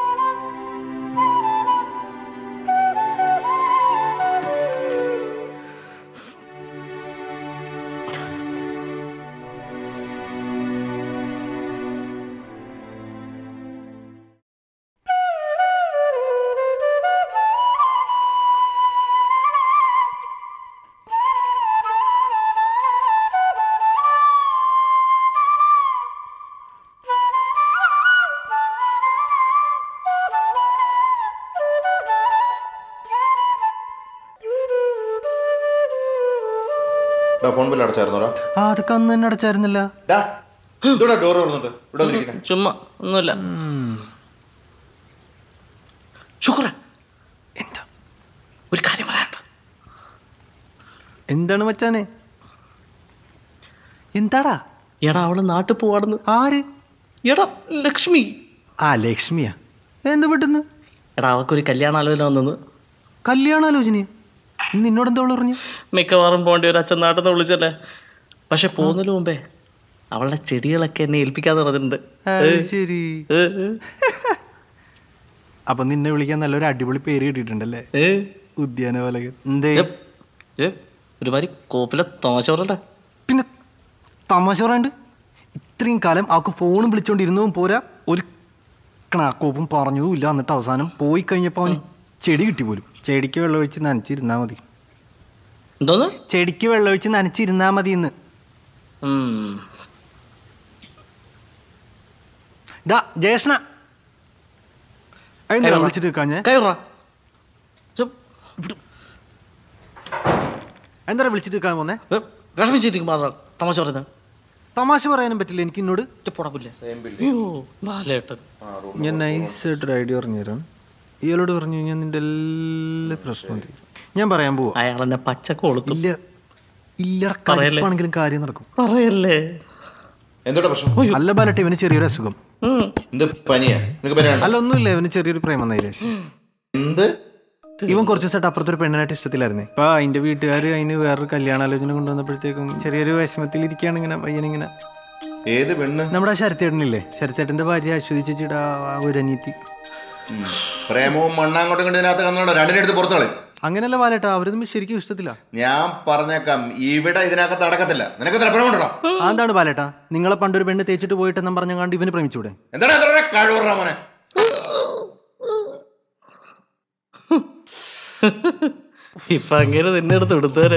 ഫോൺ ബില്ല് അടച്ചായിരുന്നോടാ ആ അതൊക്കെ അന്ന് തന്നെ അടച്ചായിരുന്നില്ല ഇവിടെ ഡോർ തുറന്നിട്ട് ഇവിടെ വന്നിരിക്കുന്നെ. ചുമ്മാ ഒന്നുമില്ല ശുക്ര ഒരു കാര്യം പറയാനുണ്ട് എന്താണ് മച്ചാനെ എന്താടാ എടാ അവള് നാട്ടിൽ പോവാണെന്ന് ആര് എടാ ലക്ഷ്മി ആ ലക്ഷ്മിയാ എന്ത് പെട്ടെന്ന് എടാ അവക്കൊരു കല്യാണാലോചന വന്നെന്ന് കല്യാണാലോചനയോ നിന്നോട് എന്താ അവള് പറഞ്ഞു മിക്കവാറും പോകേണ്ടി ഒരു അച്ഛൻ നാട്ടിൽ നിന്ന് വിളിച്ചല്ലേ പക്ഷെ പോകുന്നതിന് മുമ്പേ അവളുടെ ചെടികളൊക്കെ എന്നെ ഏൽപ്പിക്കാന്ന് പറഞ്ഞിട്ടുണ്ട് അത് ശരി ഏ, ഏ. അപ്പൊ നിന്നെ വിളിക്കാൻ നല്ലൊരു അടിപൊളി പേര് കിട്ടിയിട്ടുണ്ടല്ലേ ഉദ്യാനപാലകൻ എന്തേ ഏ, ഒരുമാതിരി കോപ്പിലെ തമാശ പറയണ്ടേ പിന്നെ തമാശ പറയാണ്ട് ഇത്രയും കാലം അവൾക്ക് ഫോണും വിളിച്ചോണ്ടിരുന്നതും പോരാ ഒരു കണാക്കോപ്പും പറഞ്ഞതും ഇല്ല എന്നിട്ട് അവസാനം പോയി കഴിഞ്ഞപ്പോൾ അവന് ചെടി കിട്ടി പോലും ചെടിക്ക് വെള്ളമൊഴിച്ച് നനച്ചിരുന്നാ മതി എന്തോന്ന് ചെടിക്ക് വെള്ളമൊഴിച്ച് നനച്ചിരുന്നാ മതി ഇന്ന് ഡാ ജേഷ്ണ അതെന്താ കയറാ. വിളിച്ചിട്ട് വെക്കാഞ്ഞേ കയറാ എന്താ വിളിച്ചിട്ട് വെക്കാൻ പോന്നെ വിഷമിച്ചിരിക്കും മാത്രം തമാശ പറയുന്നത് തമാശ പറയാനും പറ്റില്ല എനിക്ക് എന്നോട് പൊടപ്പില്ലേ അയ്യോ ബാലേട്ടൻ ഞാൻ നൈസായിട്ടൊരു ഐഡിയ പറഞ്ഞു തരാം ഇയാളോട് പറഞ്ഞു കഴിഞ്ഞാൽ നിന്റെ എല്ലാ പ്രശ്നവും തീരും ഞാൻ പറയാൻ പോവാ അയാൾ എന്നെ പച്ച കൊളുത്തും ഇല്ല ഇല്ലട പറയല്ലേ. കരിപ്പാണെങ്കിലും കാര്യം നടക്കും പറയല്ലേ എന്തോടാ പ്രശ്നം അല്ല ബാലട്ടെ ഇവന് ചെറിയൊരു അസുഖം എന്ത് പനിയാ നിനക്ക് പനിയാണോ അല്ല ഒന്നുമില്ല ഇവന് ചെറിയൊരു പ്രേമം നൈരാശം എന്ത് ഇവൻ കുറച്ച് ദിവസമായിട്ട് അപ്പുറത്തൊരു പെണ്ണിനായിട്ട് ഇഷ്ടത്തിലായിരുന്നേ അപ്പൊ അതിന്റെ വീട്ടുകാർ അതിന് വേറൊരു കല്യാണാലോചന കൊണ്ടുവന്നപ്പോഴത്തേക്കും ചെറിയൊരു വിഷമത്തിൽ ഇരിക്കുകയാണ് ഇങ്ങനെ പയ്യനിങ്ങനെ ഏത് പെണ്ണ് നമ്മുടെ ശരത്തേട്ടനില്ലേ ശരത്തേട്ടന്റെ ഭാര്യ അശ്വതി ചേച്ചിയുടെ ആ- ആ ഒരു അനിയത്തി ഉം. പ്രേമവും മണ്ണാങ്കോട്ടും കണ്ടതിനകത്ത് കന്നോളൂ രണ്ടിനെ എടുത്ത് പുറത്തോളെ അങ്ങനെയല്ല ബാലേട്ടാ അവരൊന്നും ശരിക്കും ഇഷ്ടത്തില്ല ഞാൻ പറഞ്ഞേക്കാം ഇവിടെ ഇതിനകത്ത് നടക്കത്തില്ല നിനക്ക് എത്ര പ്രേമുണ്ടോ ആ എന്താണ് ബാലേട്ടാ നിങ്ങളെ പണ്ടൊരു പെണ്ണ് തേച്ചിട്ട് പോയിട്ടെന്നും പറഞ്ഞാണ്ട് ഇവന് പ്രേമിച്ചൂടെ എന്താടാ എത്ര കഴിവുറ മോനെ ഇപ്പൊ അങ്ങനെ നിന്നെ എടുത്ത് എടുത്തേരെ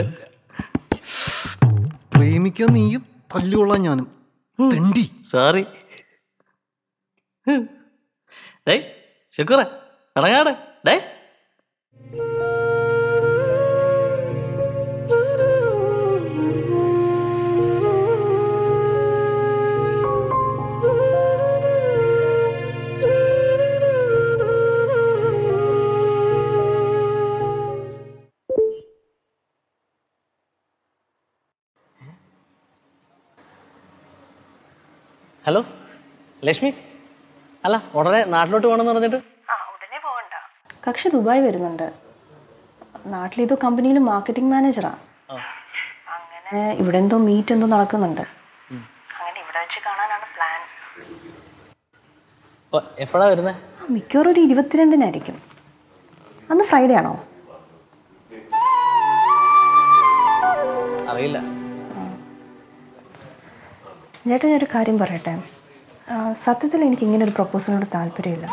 പ്രേമിക്കാൻ നീയും തല്ലുകൊള്ളാൻ ഞാനും തെണ്ടി സോറി ഡേയ് ശുക്ര ഇറങ്ങാടെ ഡേയ് ഹലോ ലക്ഷ്മി അല്ല ഉടനെ നാട്ടിലോട്ട് പോകണമെന്ന് പറഞ്ഞിട്ട് കക്ഷി ദുബായ് വരുന്നുണ്ട് നാട്ടിലേതോ കമ്പനിയിൽ മാർക്കറ്റിംഗ് മാനേജറാണ് അങ്ങനെ ഇവിടെ എന്തോ മീറ്റ് എന്തോ നടക്കുന്നുണ്ട് അങ്ങനെ ഇവിടെ വെച്ച് കാണാനാണ് പ്ലാൻ എപ്പോഴാണ് വരുന്നത് മിക്കവാറും ഒരു ഇരുപത്തിരണ്ടിനായിരിക്കും അന്ന് ഫ്രൈഡേ ആണോ അറിയില്ല ചേട്ടാ ഞാനൊരു കാര്യം പറയട്ടെ ആ, സത്യത്തിൽ എനിക്ക് ഇങ്ങനെ ഒരു പ്രപ്പോസലിനോട് താല്പര്യമില്ല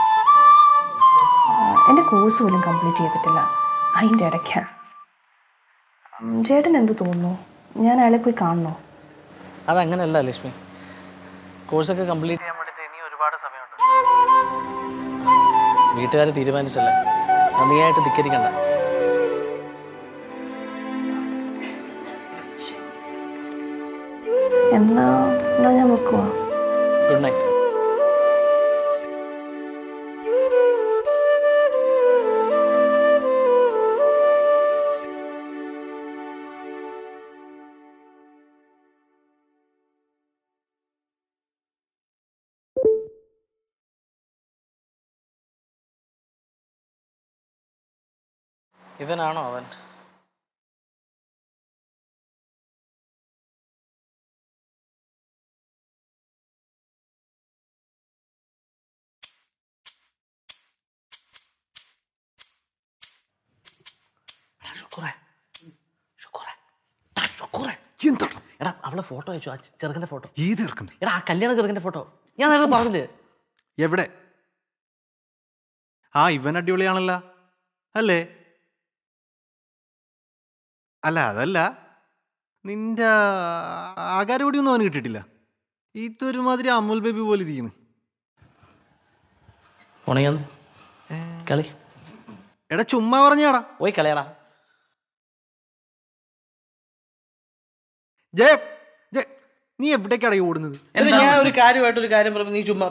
ആ, എൻ്റെ കോഴ്സ് പോലും കംപ്ലീറ്റ് ചെയ്തിട്ടില്ല അതിൻ്റെ ഇടയ്ക്ക് ചേട്ടൻ എന്ത് തോന്നുന്നു ഞാൻ അയാളെ പോയി കാണണോ അതങ്ങനെയല്ല ലക്ഷ്മി കോഴ്സൊക്കെ കംപ്ലീറ്റ് ചെയ്യാൻ വേണ്ടിയിട്ട് ഇനി ഒരുപാട് സമയമുണ്ട് വീട്ടുകാർ തീരുമാനിച്ചല്ലേ അത് നീയായിട്ട് ധിക്കരിക്കണ്ട എന്നാ എന്നാ ഞാൻ വെക്കുവാ ഗുഡ് നൈറ്റ് ഇവനാണോ അവൻ എടാ അവളെ ഫോട്ടോ അയച്ചു ആ ചെറുക്കന്റെ ഫോട്ടോ ഏത് ചെറുക്കൻ്റെ എടാ ആ കല്യാണ ചെറുക്കന്റെ ഫോട്ടോ ഞാൻ നേരത്തെ പറഞ്ഞില്ലേ എവിടെ ആ ഇവൻ അടിപൊളിയാണല്ലോ അല്ലേ അല്ല അതല്ല നിന്റെ ആകാരപൊടിയൊന്നും അവന് കിട്ടിയിട്ടില്ല ഇതൊരുമാതിരി അമുൽ ബേബി പോലെ ഇരിക്കുന്നു ഉണങ്ങിയെന്ന് കളി എടാ ചുമ്മാ പറഞ്ഞാടാ പോയി കളിയടാ ജയ ജയ നീ എവിടേക്കാടാ ഈ ഓടുന്നത് എന്നിട്ട് ഞാൻ ഒരു കാര്യമായിട്ട് ഒരു കാര്യം പറയുമ്പോൾ നീ ചുമ്മാ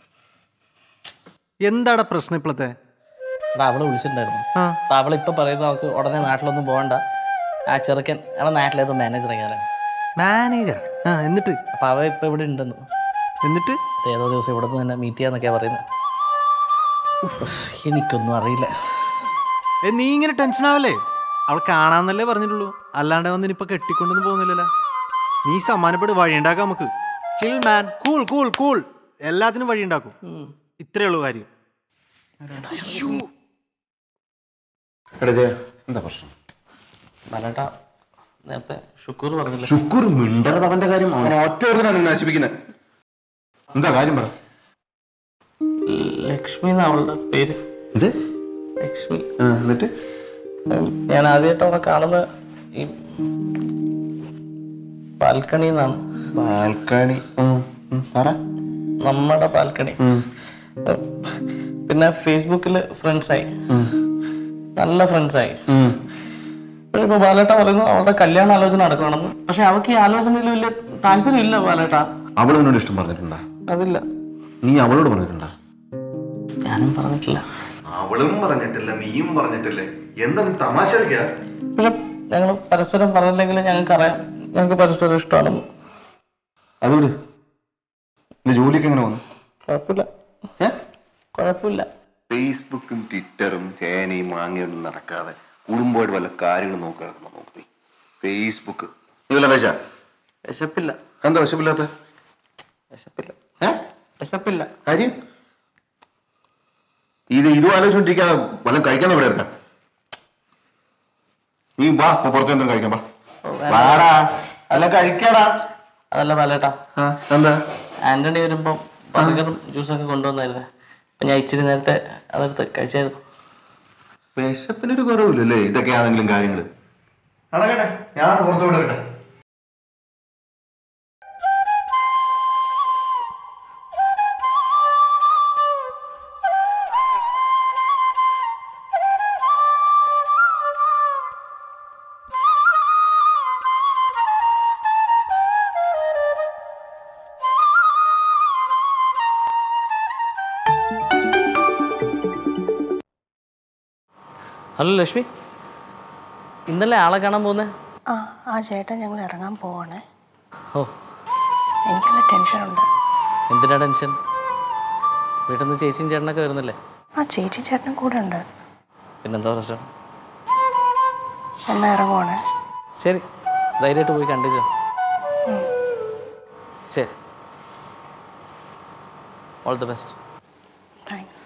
എന്താടാ പ്രശ്നം ഇപ്പോഴത്തെ എടാ അവള് വിളിച്ചിട്ടുണ്ടായിരുന്നു അപ്പൊ അവള് ഇപ്പൊ പറയുന്നത് അവൾക്ക് ഉടനെ നാട്ടിലൊന്നും പോകണ്ട ആ ചെറുക്കൻ അവൻ നാട്ടിലേതോ മാനേജർ ഞാൻ മാനേജർ ആ എന്നിട്ട് അപ്പൊ അവ ഇപ്പൊ ഇവിടെ ഉണ്ടെന്ന് എന്നിട്ട് ഏതോ ദിവസം ഇവിടെ നിന്ന് തന്നെ മീറ്റ് ചെയ്യാന്നൊക്കെയാ പറയുന്നത് ഉഫ്, എനിക്കൊന്നും അറിയില്ല ഏ നീ ഇങ്ങനെ ടെൻഷൻ ആവല്ലേ അവൾ കാണാന്നല്ലേ പറഞ്ഞിട്ടുള്ളൂ അല്ലാണ്ട് വന്ന് ഇനിയിപ്പൊ കെട്ടിക്കൊണ്ടൊന്നും പോകുന്നില്ലല്ലോ നീ സമ്മാനപ്പെട്ട് വഴിയുണ്ടാക്കാം നമുക്ക് chill man cool cool cool എല്ലാത്തിനും വഴിയുണ്ടാക്കും ഇത്രയേ ഉള്ളൂ കാര്യം എടാ ജയ എന്താ പ്രശ്നം നല്ലട്ടാ നേരത്തെ ഷുക്കൂർ പറഞ്ഞില്ല ശുക്കൂർ മിണ്ടരുത് അവന്റെ കാര്യം അവൻ ഒറ്റ ഒരുത്തനാണ് എന്നെ നശിപ്പിക്കുന്നത് എന്താ കാര്യം പറ ലക്ഷ്മി എന്നാ അവളുടെ പേര് ഇത് ലക്ഷ്മി എന്നിട്ട് ഉം, ഞാൻ ആദ്യമായിട്ട് അവളെ കാണുന്നത് ഈ ബാൽക്കണി എന്നാണ് ബാൽക്കണി പറ നമ്മുടെ ബാൽക്കണി ഉം, പിന്നെ ഫേസ്ബുക്കിൽ ഫ്രണ്ട്സായി നല്ല ഫ്രണ്ട്സായി പക്ഷെ ഇപ്പൊ ബാലേട്ട പറയുന്നു അവളുടെ കല്യാണ ആലോചന നടക്കണമെന്ന് പക്ഷെ അവൾക്ക് ഈ ആലോചനയിൽ വലിയ താല്പര്യമില്ല ബാലേട്ട അവൾ എന്നോട് ഇഷ്ടം പറഞ്ഞിട്ടുണ്ടാ അതില്ല നീ അവളോട് പറഞ്ഞിട്ടുണ്ടാ ഞാനും പറഞ്ഞിട്ടില്ല അവളും പറഞ്ഞിട്ടില്ല നീയും പറഞ്ഞിട്ടില്ലേ എന്താ നീ തമാശ കളിക്കാ പക്ഷെ ഞങ്ങൾ പരസ്പരം പറഞ്ഞില്ലെങ്കിൽ ഞങ്ങൾക്ക് അറിയാം ഞങ്ങൾക്ക് പരസ്പരം ഇഷ്ടമാണെന്ന് അതുകൊണ്ട് നിന്റെ ജോലിയൊക്കെ എങ്ങനെ വന്നു കുഴപ്പമില്ല കുഴപ്പമില്ല ഫേസ്ബുക്കും ട്വിറ്ററും ചേനയും മാങ്ങയൊന്നും നടക്കാതെ കുടുംബമായിട്ട് വല്ല കാര്യങ്ങൾ നോക്കി നടക്കുന്ന നോക്കി ഫേസ്ബുക്ക് നീ വല്ല വിശ വിശപ്പില്ല എന്താ വിശപ്പില്ലാത്ത വിശപ്പില്ല വിശപ്പില്ല കാര്യം ഇത് ഇതും ആലോചിച്ചോണ്ടിരിക്കാതെ വല്ലതും കഴിക്കാൻ ഇവിടെ ഇറക്കാം നീ വാ ഇപ്പൊ പുറത്ത് എന്തെങ്കിലും കഴിക്കാം വാ വാടാ അല്ല കഴിക്കാടാ അതല്ല ബാലേട്ടാ എന്താ ആന്റണി വരുമ്പോ ബർഗറും ജ്യൂസൊക്കെ കൊണ്ടുവന്നായിരുന്നു അപ്പൊ ഞാൻ ഇച്ചിരി നേരത്തെ അതെടുത്ത് കഴിച്ചായിരുന്നു വിശപ്പിനൊരു കുറവില്ലല്ലേ ഇതൊക്കെ ആണെങ്കിലും കാര്യങ്ങള് അടക്കട്ടെ ഞാൻ പുറത്തു വിടട്ടെ ഹലോ ലക്ഷ്മി ഇന്നലെ ആളെ കാണാൻ പോകുന്നേ ആ ആ ചേട്ടൻ ഞങ്ങൾ ഇറങ്ങാൻ പോവാണേ ഓ എനിക്ക് നല്ല ടെൻഷനുണ്ട് എന്തിനാ ടെൻഷൻ വീട്ടിൽ നിന്ന് ചേച്ചിയും ചേട്ടനൊക്കെ വരുന്നില്ലേ ആ ചേച്ചി ചേട്ടനും കൂടെ ഉണ്ട് പിന്നെന്താ പ്രശ്നം എന്നാ ഇറങ്ങുവാണേ ശരി ധൈര്യമായിട്ട് പോയി കണ്ടിച്ചോ ശരി ഓൾ ദി ബെസ്റ്റ് താങ്ക്സ്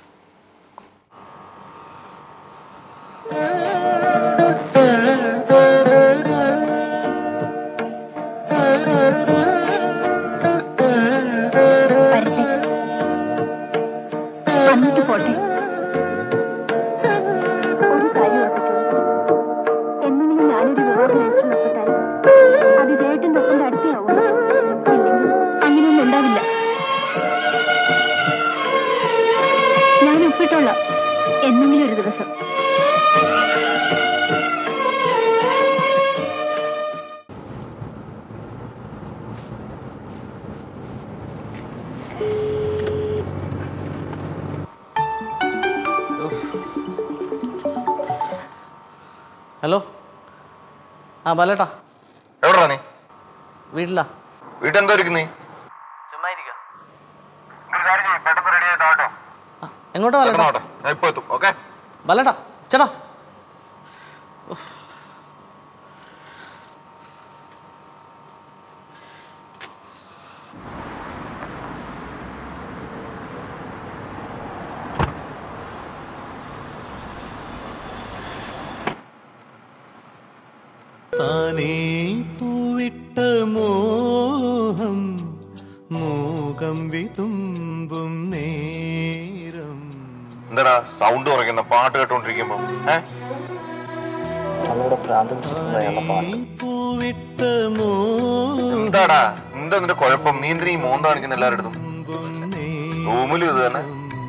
വന്നിട്ട് പോട്ടെ ഒരു കാര്യം ഉറപ്പിച്ചു എന്നെങ്കിലും ഞാനൊരു വിവാഹ രജിസ്റ്ററിൽ ഒപ്പിട്ടാൽ അത് ഇതേട്ടൻ്റെ ഒപ്പം അടുത്തയാവും ഇല്ലെങ്കിൽ അങ്ങനെയൊന്നും ഉണ്ടാവില്ല ഞാൻ ഒപ്പിട്ടോളാം എന്നെങ്കിലും ഒരു ദിവസം ഹലോ ആ ബാലേട്ടാ എവിടാ നീ വീട്ടിലാ വീട്ടെന്തോ ഇരിക്കുന്നീ എങ്ങോട്ടാ ബാലേട്ടാ ഞാൻ ഇപ്പൊ എത്തും ഓക്കെ ബാലേട്ടാ ചേട്ടാ താനേ പൂവിട്ട മോഹം മൂകം വിതുമ്പും നേരം എന്താടാ സൗണ്ട് കുറയ്ക്കുന്ന പാട്ട് കേട്ടോണ്ടിരിക്കുമ്പോ ഏഹ് പൂവിട്ട മോഹം എന്താടാ എന്താ നിന്റെ കുഴപ്പം നീ എന്തിനാ ഈ മോന്ത കാണിക്കുന്ന എല്ലാവരുടെ റൂമിലും ഇത് തന്നെ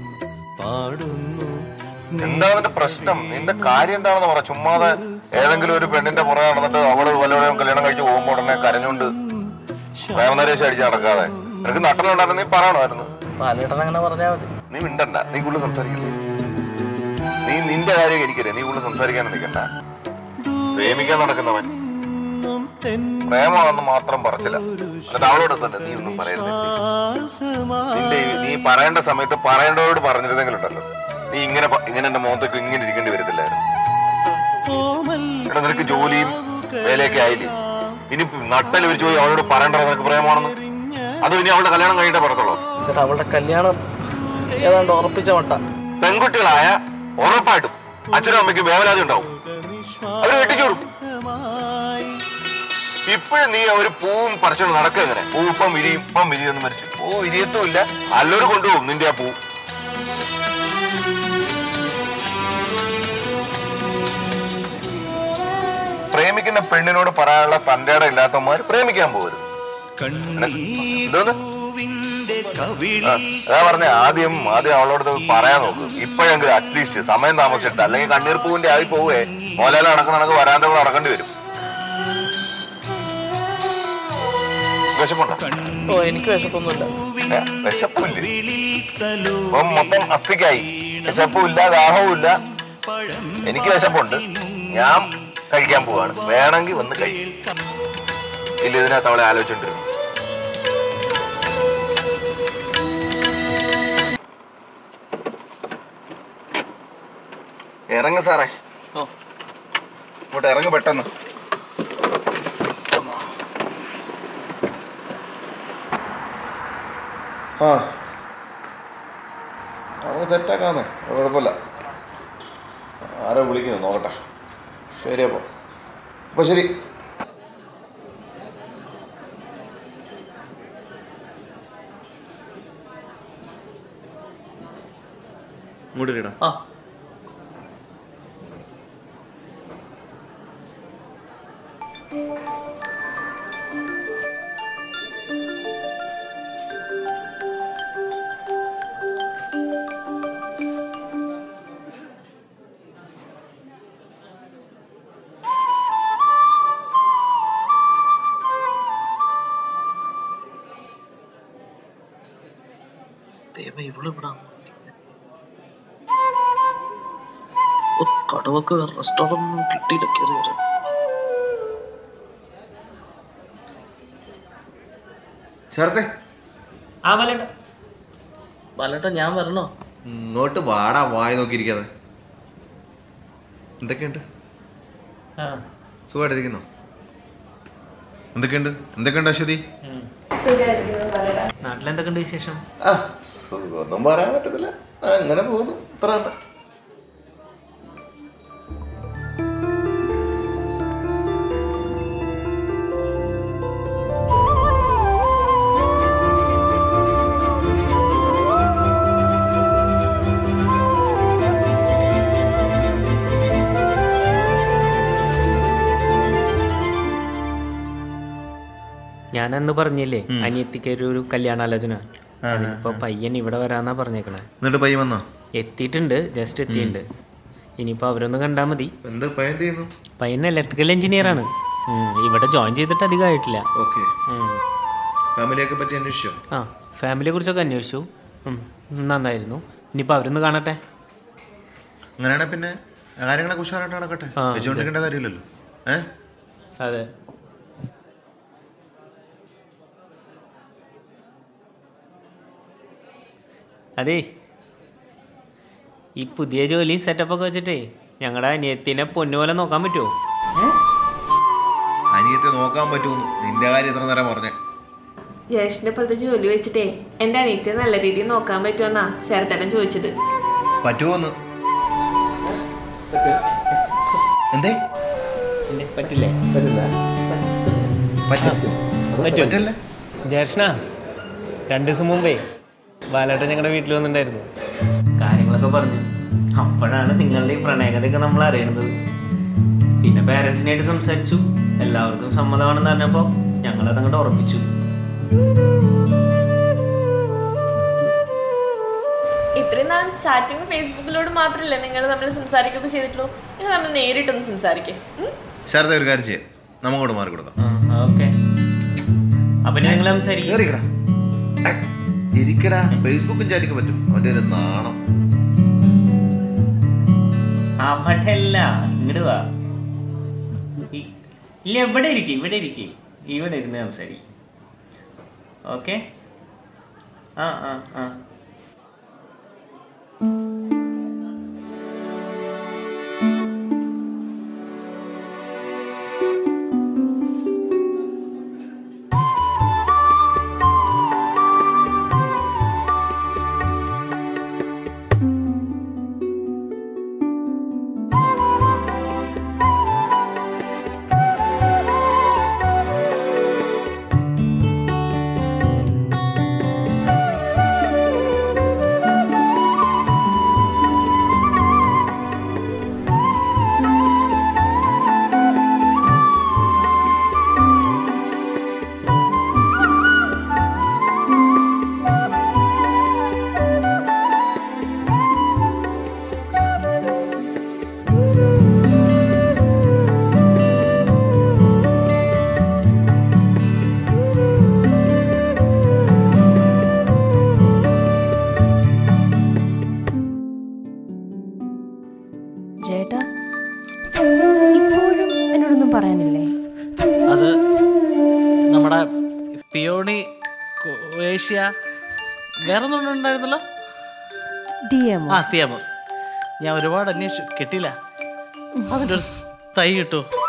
എന്താ നിന്റെ പ്രശ്നം നിന്റെ കാര്യം എന്താണെന്ന് പറ ചുമ്മാതെ ഏതെങ്കിലും ഒരു പെണ്ണിന്റെ പുറകെ നടന്നിട്ട് അവള് വല്ലവരെയും കല്യാണം കഴിച്ച് പോകുമ്പോ ഉടനെ കരഞ്ഞുകൊണ്ട് പ്രേമനരേശം അടിച്ച് നടക്കാതെ നിനക്ക് നട്ടലുണ്ടായിരുന്നു നീ പറയണമായിരുന്നു ബാലേട്ടൻ അങ്ങനെ പറഞ്ഞാൽ മതി നീ മിണ്ടണ്ട നീ കൂടുതൽ സംസാരിക്കില്ലേ നീ നിന്റെ കാര്യം എനിക്കറിയാം നീ കൂടുതൽ സംസാരിക്കാൻ നിൽക്കണ്ട പ്രേമിക്കാൻ നടക്കുന്നവൻ പ്രേമമാണെന്ന് മാത്രം പറച്ചില്ല എന്നിട്ട് അവളോട് തന്നെ നീ ഒന്നും പറയരുത് നിന്റെ ഈ- നീ പറയേണ്ട സമയത്ത് പറയേണ്ടവരോട് പറഞ്ഞിരുന്നെങ്കിലുണ്ടല്ലോ നീ ഇങ്ങനെ പ- ഇങ്ങനെ എന്റെ മുഖത്തേക്ക് ഇങ്ങനെ ഇരിക്കേണ്ടി വരത്തില്ലായിരുന്നു എടാ നിനക്ക് ജോലിയും വേലയൊക്കെ ആയില്ലേ ഇനി നട്ടൽ വിരിച്ചു പോയി അവളോട് പറയണ്ടോ നിനക്ക് പ്രേമമാണെന്ന് അതോ ഇനി അവളുടെ കല്യാണം കഴിഞ്ഞിട്ടേ പറയത്തുള്ളൂ ചേട്ടാ അവളുടെ കല്യാണം ഏതാണ്ട് ഉറപ്പിച്ച മട്ട പെൺകുട്ടികളായ ഉറപ്പായിട്ടും അച്ഛനും അമ്മയ്ക്കും വേവലാതി ഉണ്ടാവും അവര് വെട്ടിച്ചോടും ഇപ്പോഴും നീ ഒരു പൂവും പറിച്ചോണ്ട് നടക്കുക എങ്ങനെ പൂ ഇപ്പം വിരിയും ഇപ്പം വിരിയൊന്നും മരിച്ചു പൂ വിരിയത്തും ഇല്ല നല്ലൊരു കൊണ്ടുപോകും നിന്റെ ആ പൂ പ്രേമിക്കുന്ന പെണ്ണിനോട് പറയാനുള്ള തന്റെ ഇടം ഇല്ലാത്തവന്മാര് പ്രേമിക്കാൻ പോകരുത് എന്തോന്ന് ആ, അതാ പറഞ്ഞ ആദ്യം ആദ്യം അവളോട് ഇത് പറയാൻ നോക്ക് ഇപ്പോഴെങ്കിലും അറ്റ്ലീസ്റ്റ് സമയം താമസിച്ചിട്ട് അല്ലെങ്കിൽ കണ്ണീർ പൂവിന്റെ ആയി പോവേ മോലാല നടക്കുന്ന നടക്ക് വരാൻ്റെ കൂടെ നടക്കേണ്ടി വരും വിശപ്പുണ്ടോ ഓ എനിക്ക് വിശപ്പൊന്നുമില്ല ഏ, വിശപ്പില്ലേ ഇപ്പം മൊത്തം അസ്ഥിക്കായി വിശപ്പും ഇല്ല ദാഹവും ഇല്ല എനിക്ക് വിശപ്പുണ്ട് ഞാൻ കഴിക്കാൻ പോവാണ് വേണമെങ്കിൽ വന്ന് കഴിക്കും ഇല്ല ഇതിനകത്ത് അവളെ ആലോചിച്ചോണ്ടിരുന്നു ഇറങ്ങ് സാറേ ഓ. ഇങ്ങോട്ട് ഇറങ്ങ് പെട്ടെന്ന് ആ നമുക്ക് സെറ്റാക്കാന്നേ അത് കുഴപ്പമില്ല ആരോ വിളിക്കുന്നു നോക്കട്ടെ ശരി അപ്പോൾ അപ്പോൾ ശരി ഇങ്ങോട്ട് ആ ദൈവം ഇവളിവിടാ കടവൊക്കെ റെസ്റ്റോറൻറ്റ് കിട്ടിയില്ല കയറി വരാം ശരത്തെ ആ മലേട്ട ബാലേട്ടാ ഞാൻ വരണോ ഇങ്ങോട്ട് വാടാ വായി നോക്കിയിരിക്കാതെ എന്തൊക്കെയുണ്ട് സുഖമായിട്ടിരിക്കുന്നോ എന്തൊക്കെയുണ്ട് എന്തൊക്കെയുണ്ട് അശ്വതി നാട്ടിലെന്തൊക്കെയുണ്ട് വിശേഷം ആ സുഖമൊന്നും പറയാൻ പറ്റത്തില്ല അങ്ങനെ പോകുന്നു ഇത്ര തന്നെ ഞാൻ അന്ന് പറഞ്ഞില്ലേ അനിയത്തിക്ക് ഒരു ഒരു കല്യാണാലോചന ഇപ്പൊ പയ്യൻ ഇവിടെ വരാന്നാ പറഞ്ഞേക്കണേ എന്നിട്ട് പയ്യൻ വന്നോ എത്തിയിട്ടുണ്ട് ജസ്റ്റ് എത്തിയിട്ടുണ്ട് ഇനിയിപ്പോ അവരൊന്ന് കണ്ടാ മതി എന്ത് പയ്യൻ എന്ത് ചെയ്യുന്നു പയ്യൻ ഇലക്ട്രിക്കൽ എഞ്ചിനീയർ ആണ് ഉം, ഇവിടെ ജോയിൻ ചെയ്തിട്ട് അധികമായിട്ടില്ല ഓക്കെ ഫാമിലിയൊക്കെ പറ്റി അന്വേഷിച്ചോ ആ ഫാമിലിയെ കുറിച്ചൊക്കെ അന്വേഷിച്ചു ഉം, നന്നായിരുന്നു ഇനിയിപ്പോൾ അവരൊന്ന് കാണട്ടെ അങ്ങനെയാണെങ്കിൽ പിന്നെ കാര്യങ്ങളൊക്കെ ഉഷാറായിട്ട് നടക്കട്ടെ ആ, അതെ. വെച്ചുകൊണ്ടിരിക്കേണ്ട കാര്യമില്ലല്ലോ ഏ അതെ അതെ ഈ പുതിയ ജോലി സെറ്റപ്പ് ഒക്കെ വെച്ചിട്ടേ ഞങ്ങളുടെ അനിയത്തിനെ പൊന്നുപോലെ നോക്കാൻ പറ്റുമോ അനിയത്തെ നോക്കാൻ പറ്റുമെന്ന് നിന്റെ കാര്യം ഇത്ര നേരം പറഞ്ഞേ ജ്യേഷ്ഠന്റെ പുറത്ത് ജോലി വെച്ചിട്ടേ എന്റെ അനിയത്തെ നല്ല രീതിയിൽ നോക്കാൻ പറ്റുമെന്നാ ശരത്തേട്ടൻ ചോദിച്ചത് പറ്റുമോന്ന് എന്തേ പറ്റില്ലേ പറ്റില്ല ജേഷ്ണ രണ്ട് ദിവസം മുമ്പേ ബാലേട്ടൻ ഞങ്ങളുടെ വീട്ടിൽ വന്നിട്ടുണ്ടായിരുന്നു കാര്യങ്ങളൊക്കെ പറഞ്ഞു അപ്പോഴാണ് നിങ്ങളുടെ ഈ പ്രണയകഥയൊക്കെ നമ്മൾ അറിയണത് പിന്നെ പാരൻസിനായിട്ട് സംസാരിച്ചു എല്ലാവർക്കും സമ്മതമാണെന്ന് പറഞ്ഞപ്പോൾ ഞങ്ങളത് അങ്ങോട്ട് ഉറപ്പിച്ചു ഇത്രയും നാൾ ചാറ്റിംഗ് ഫേസ്ബുക്കിലൂടെ മാത്രമല്ല നിങ്ങൾ തമ്മിൽ സംസാരിക്കുകയൊക്കെ ചെയ്തിട്ടുള്ളൂ നിങ്ങൾ തമ്മിൽ നേരിട്ടൊന്ന് സംസാരിക്കേ ശാരദ ഒരു കാര്യം ചെയ്യാം നമുക്കോട് മാറി കൊടുക്കാം ഓക്കെ അപ്പൊ ഞങ്ങൾ സംസാരിക്കും കേറിക്കടാ. ഏ, ഇരിക്കടാ ഫേസ്ബുക്കും ചാറ്റിക്ക് പറ്റും അവന്റെ ഒരു നാണം അവിടെ അല്ല ഇങ്ങോട്ട് വാ ഈ- ഇല്ല ഇവിടെ ഇരിക്കും ഇവിടെ ഇരിക്കും ഇവിടെ ഇരുന്ന് സംസാരിക്കും ഓക്കെ ആ ആ ആ ചേട്ടാ ഇപ്പോഴും എന്നോടൊന്നും പറയാനില്ലേ അത് നമ്മുടെ പിയോണി ഏഷ്യ വേറെ ഒന്നും ഉണ്ടായിരുന്നല്ലോ ഡി എം ആ തിയാമർ ഞാൻ ഒരുപാട് അന്വേഷിച്ചു കിട്ടിയില്ല അതിൻ്റെ ഒരു തൈ കിട്ടുമോ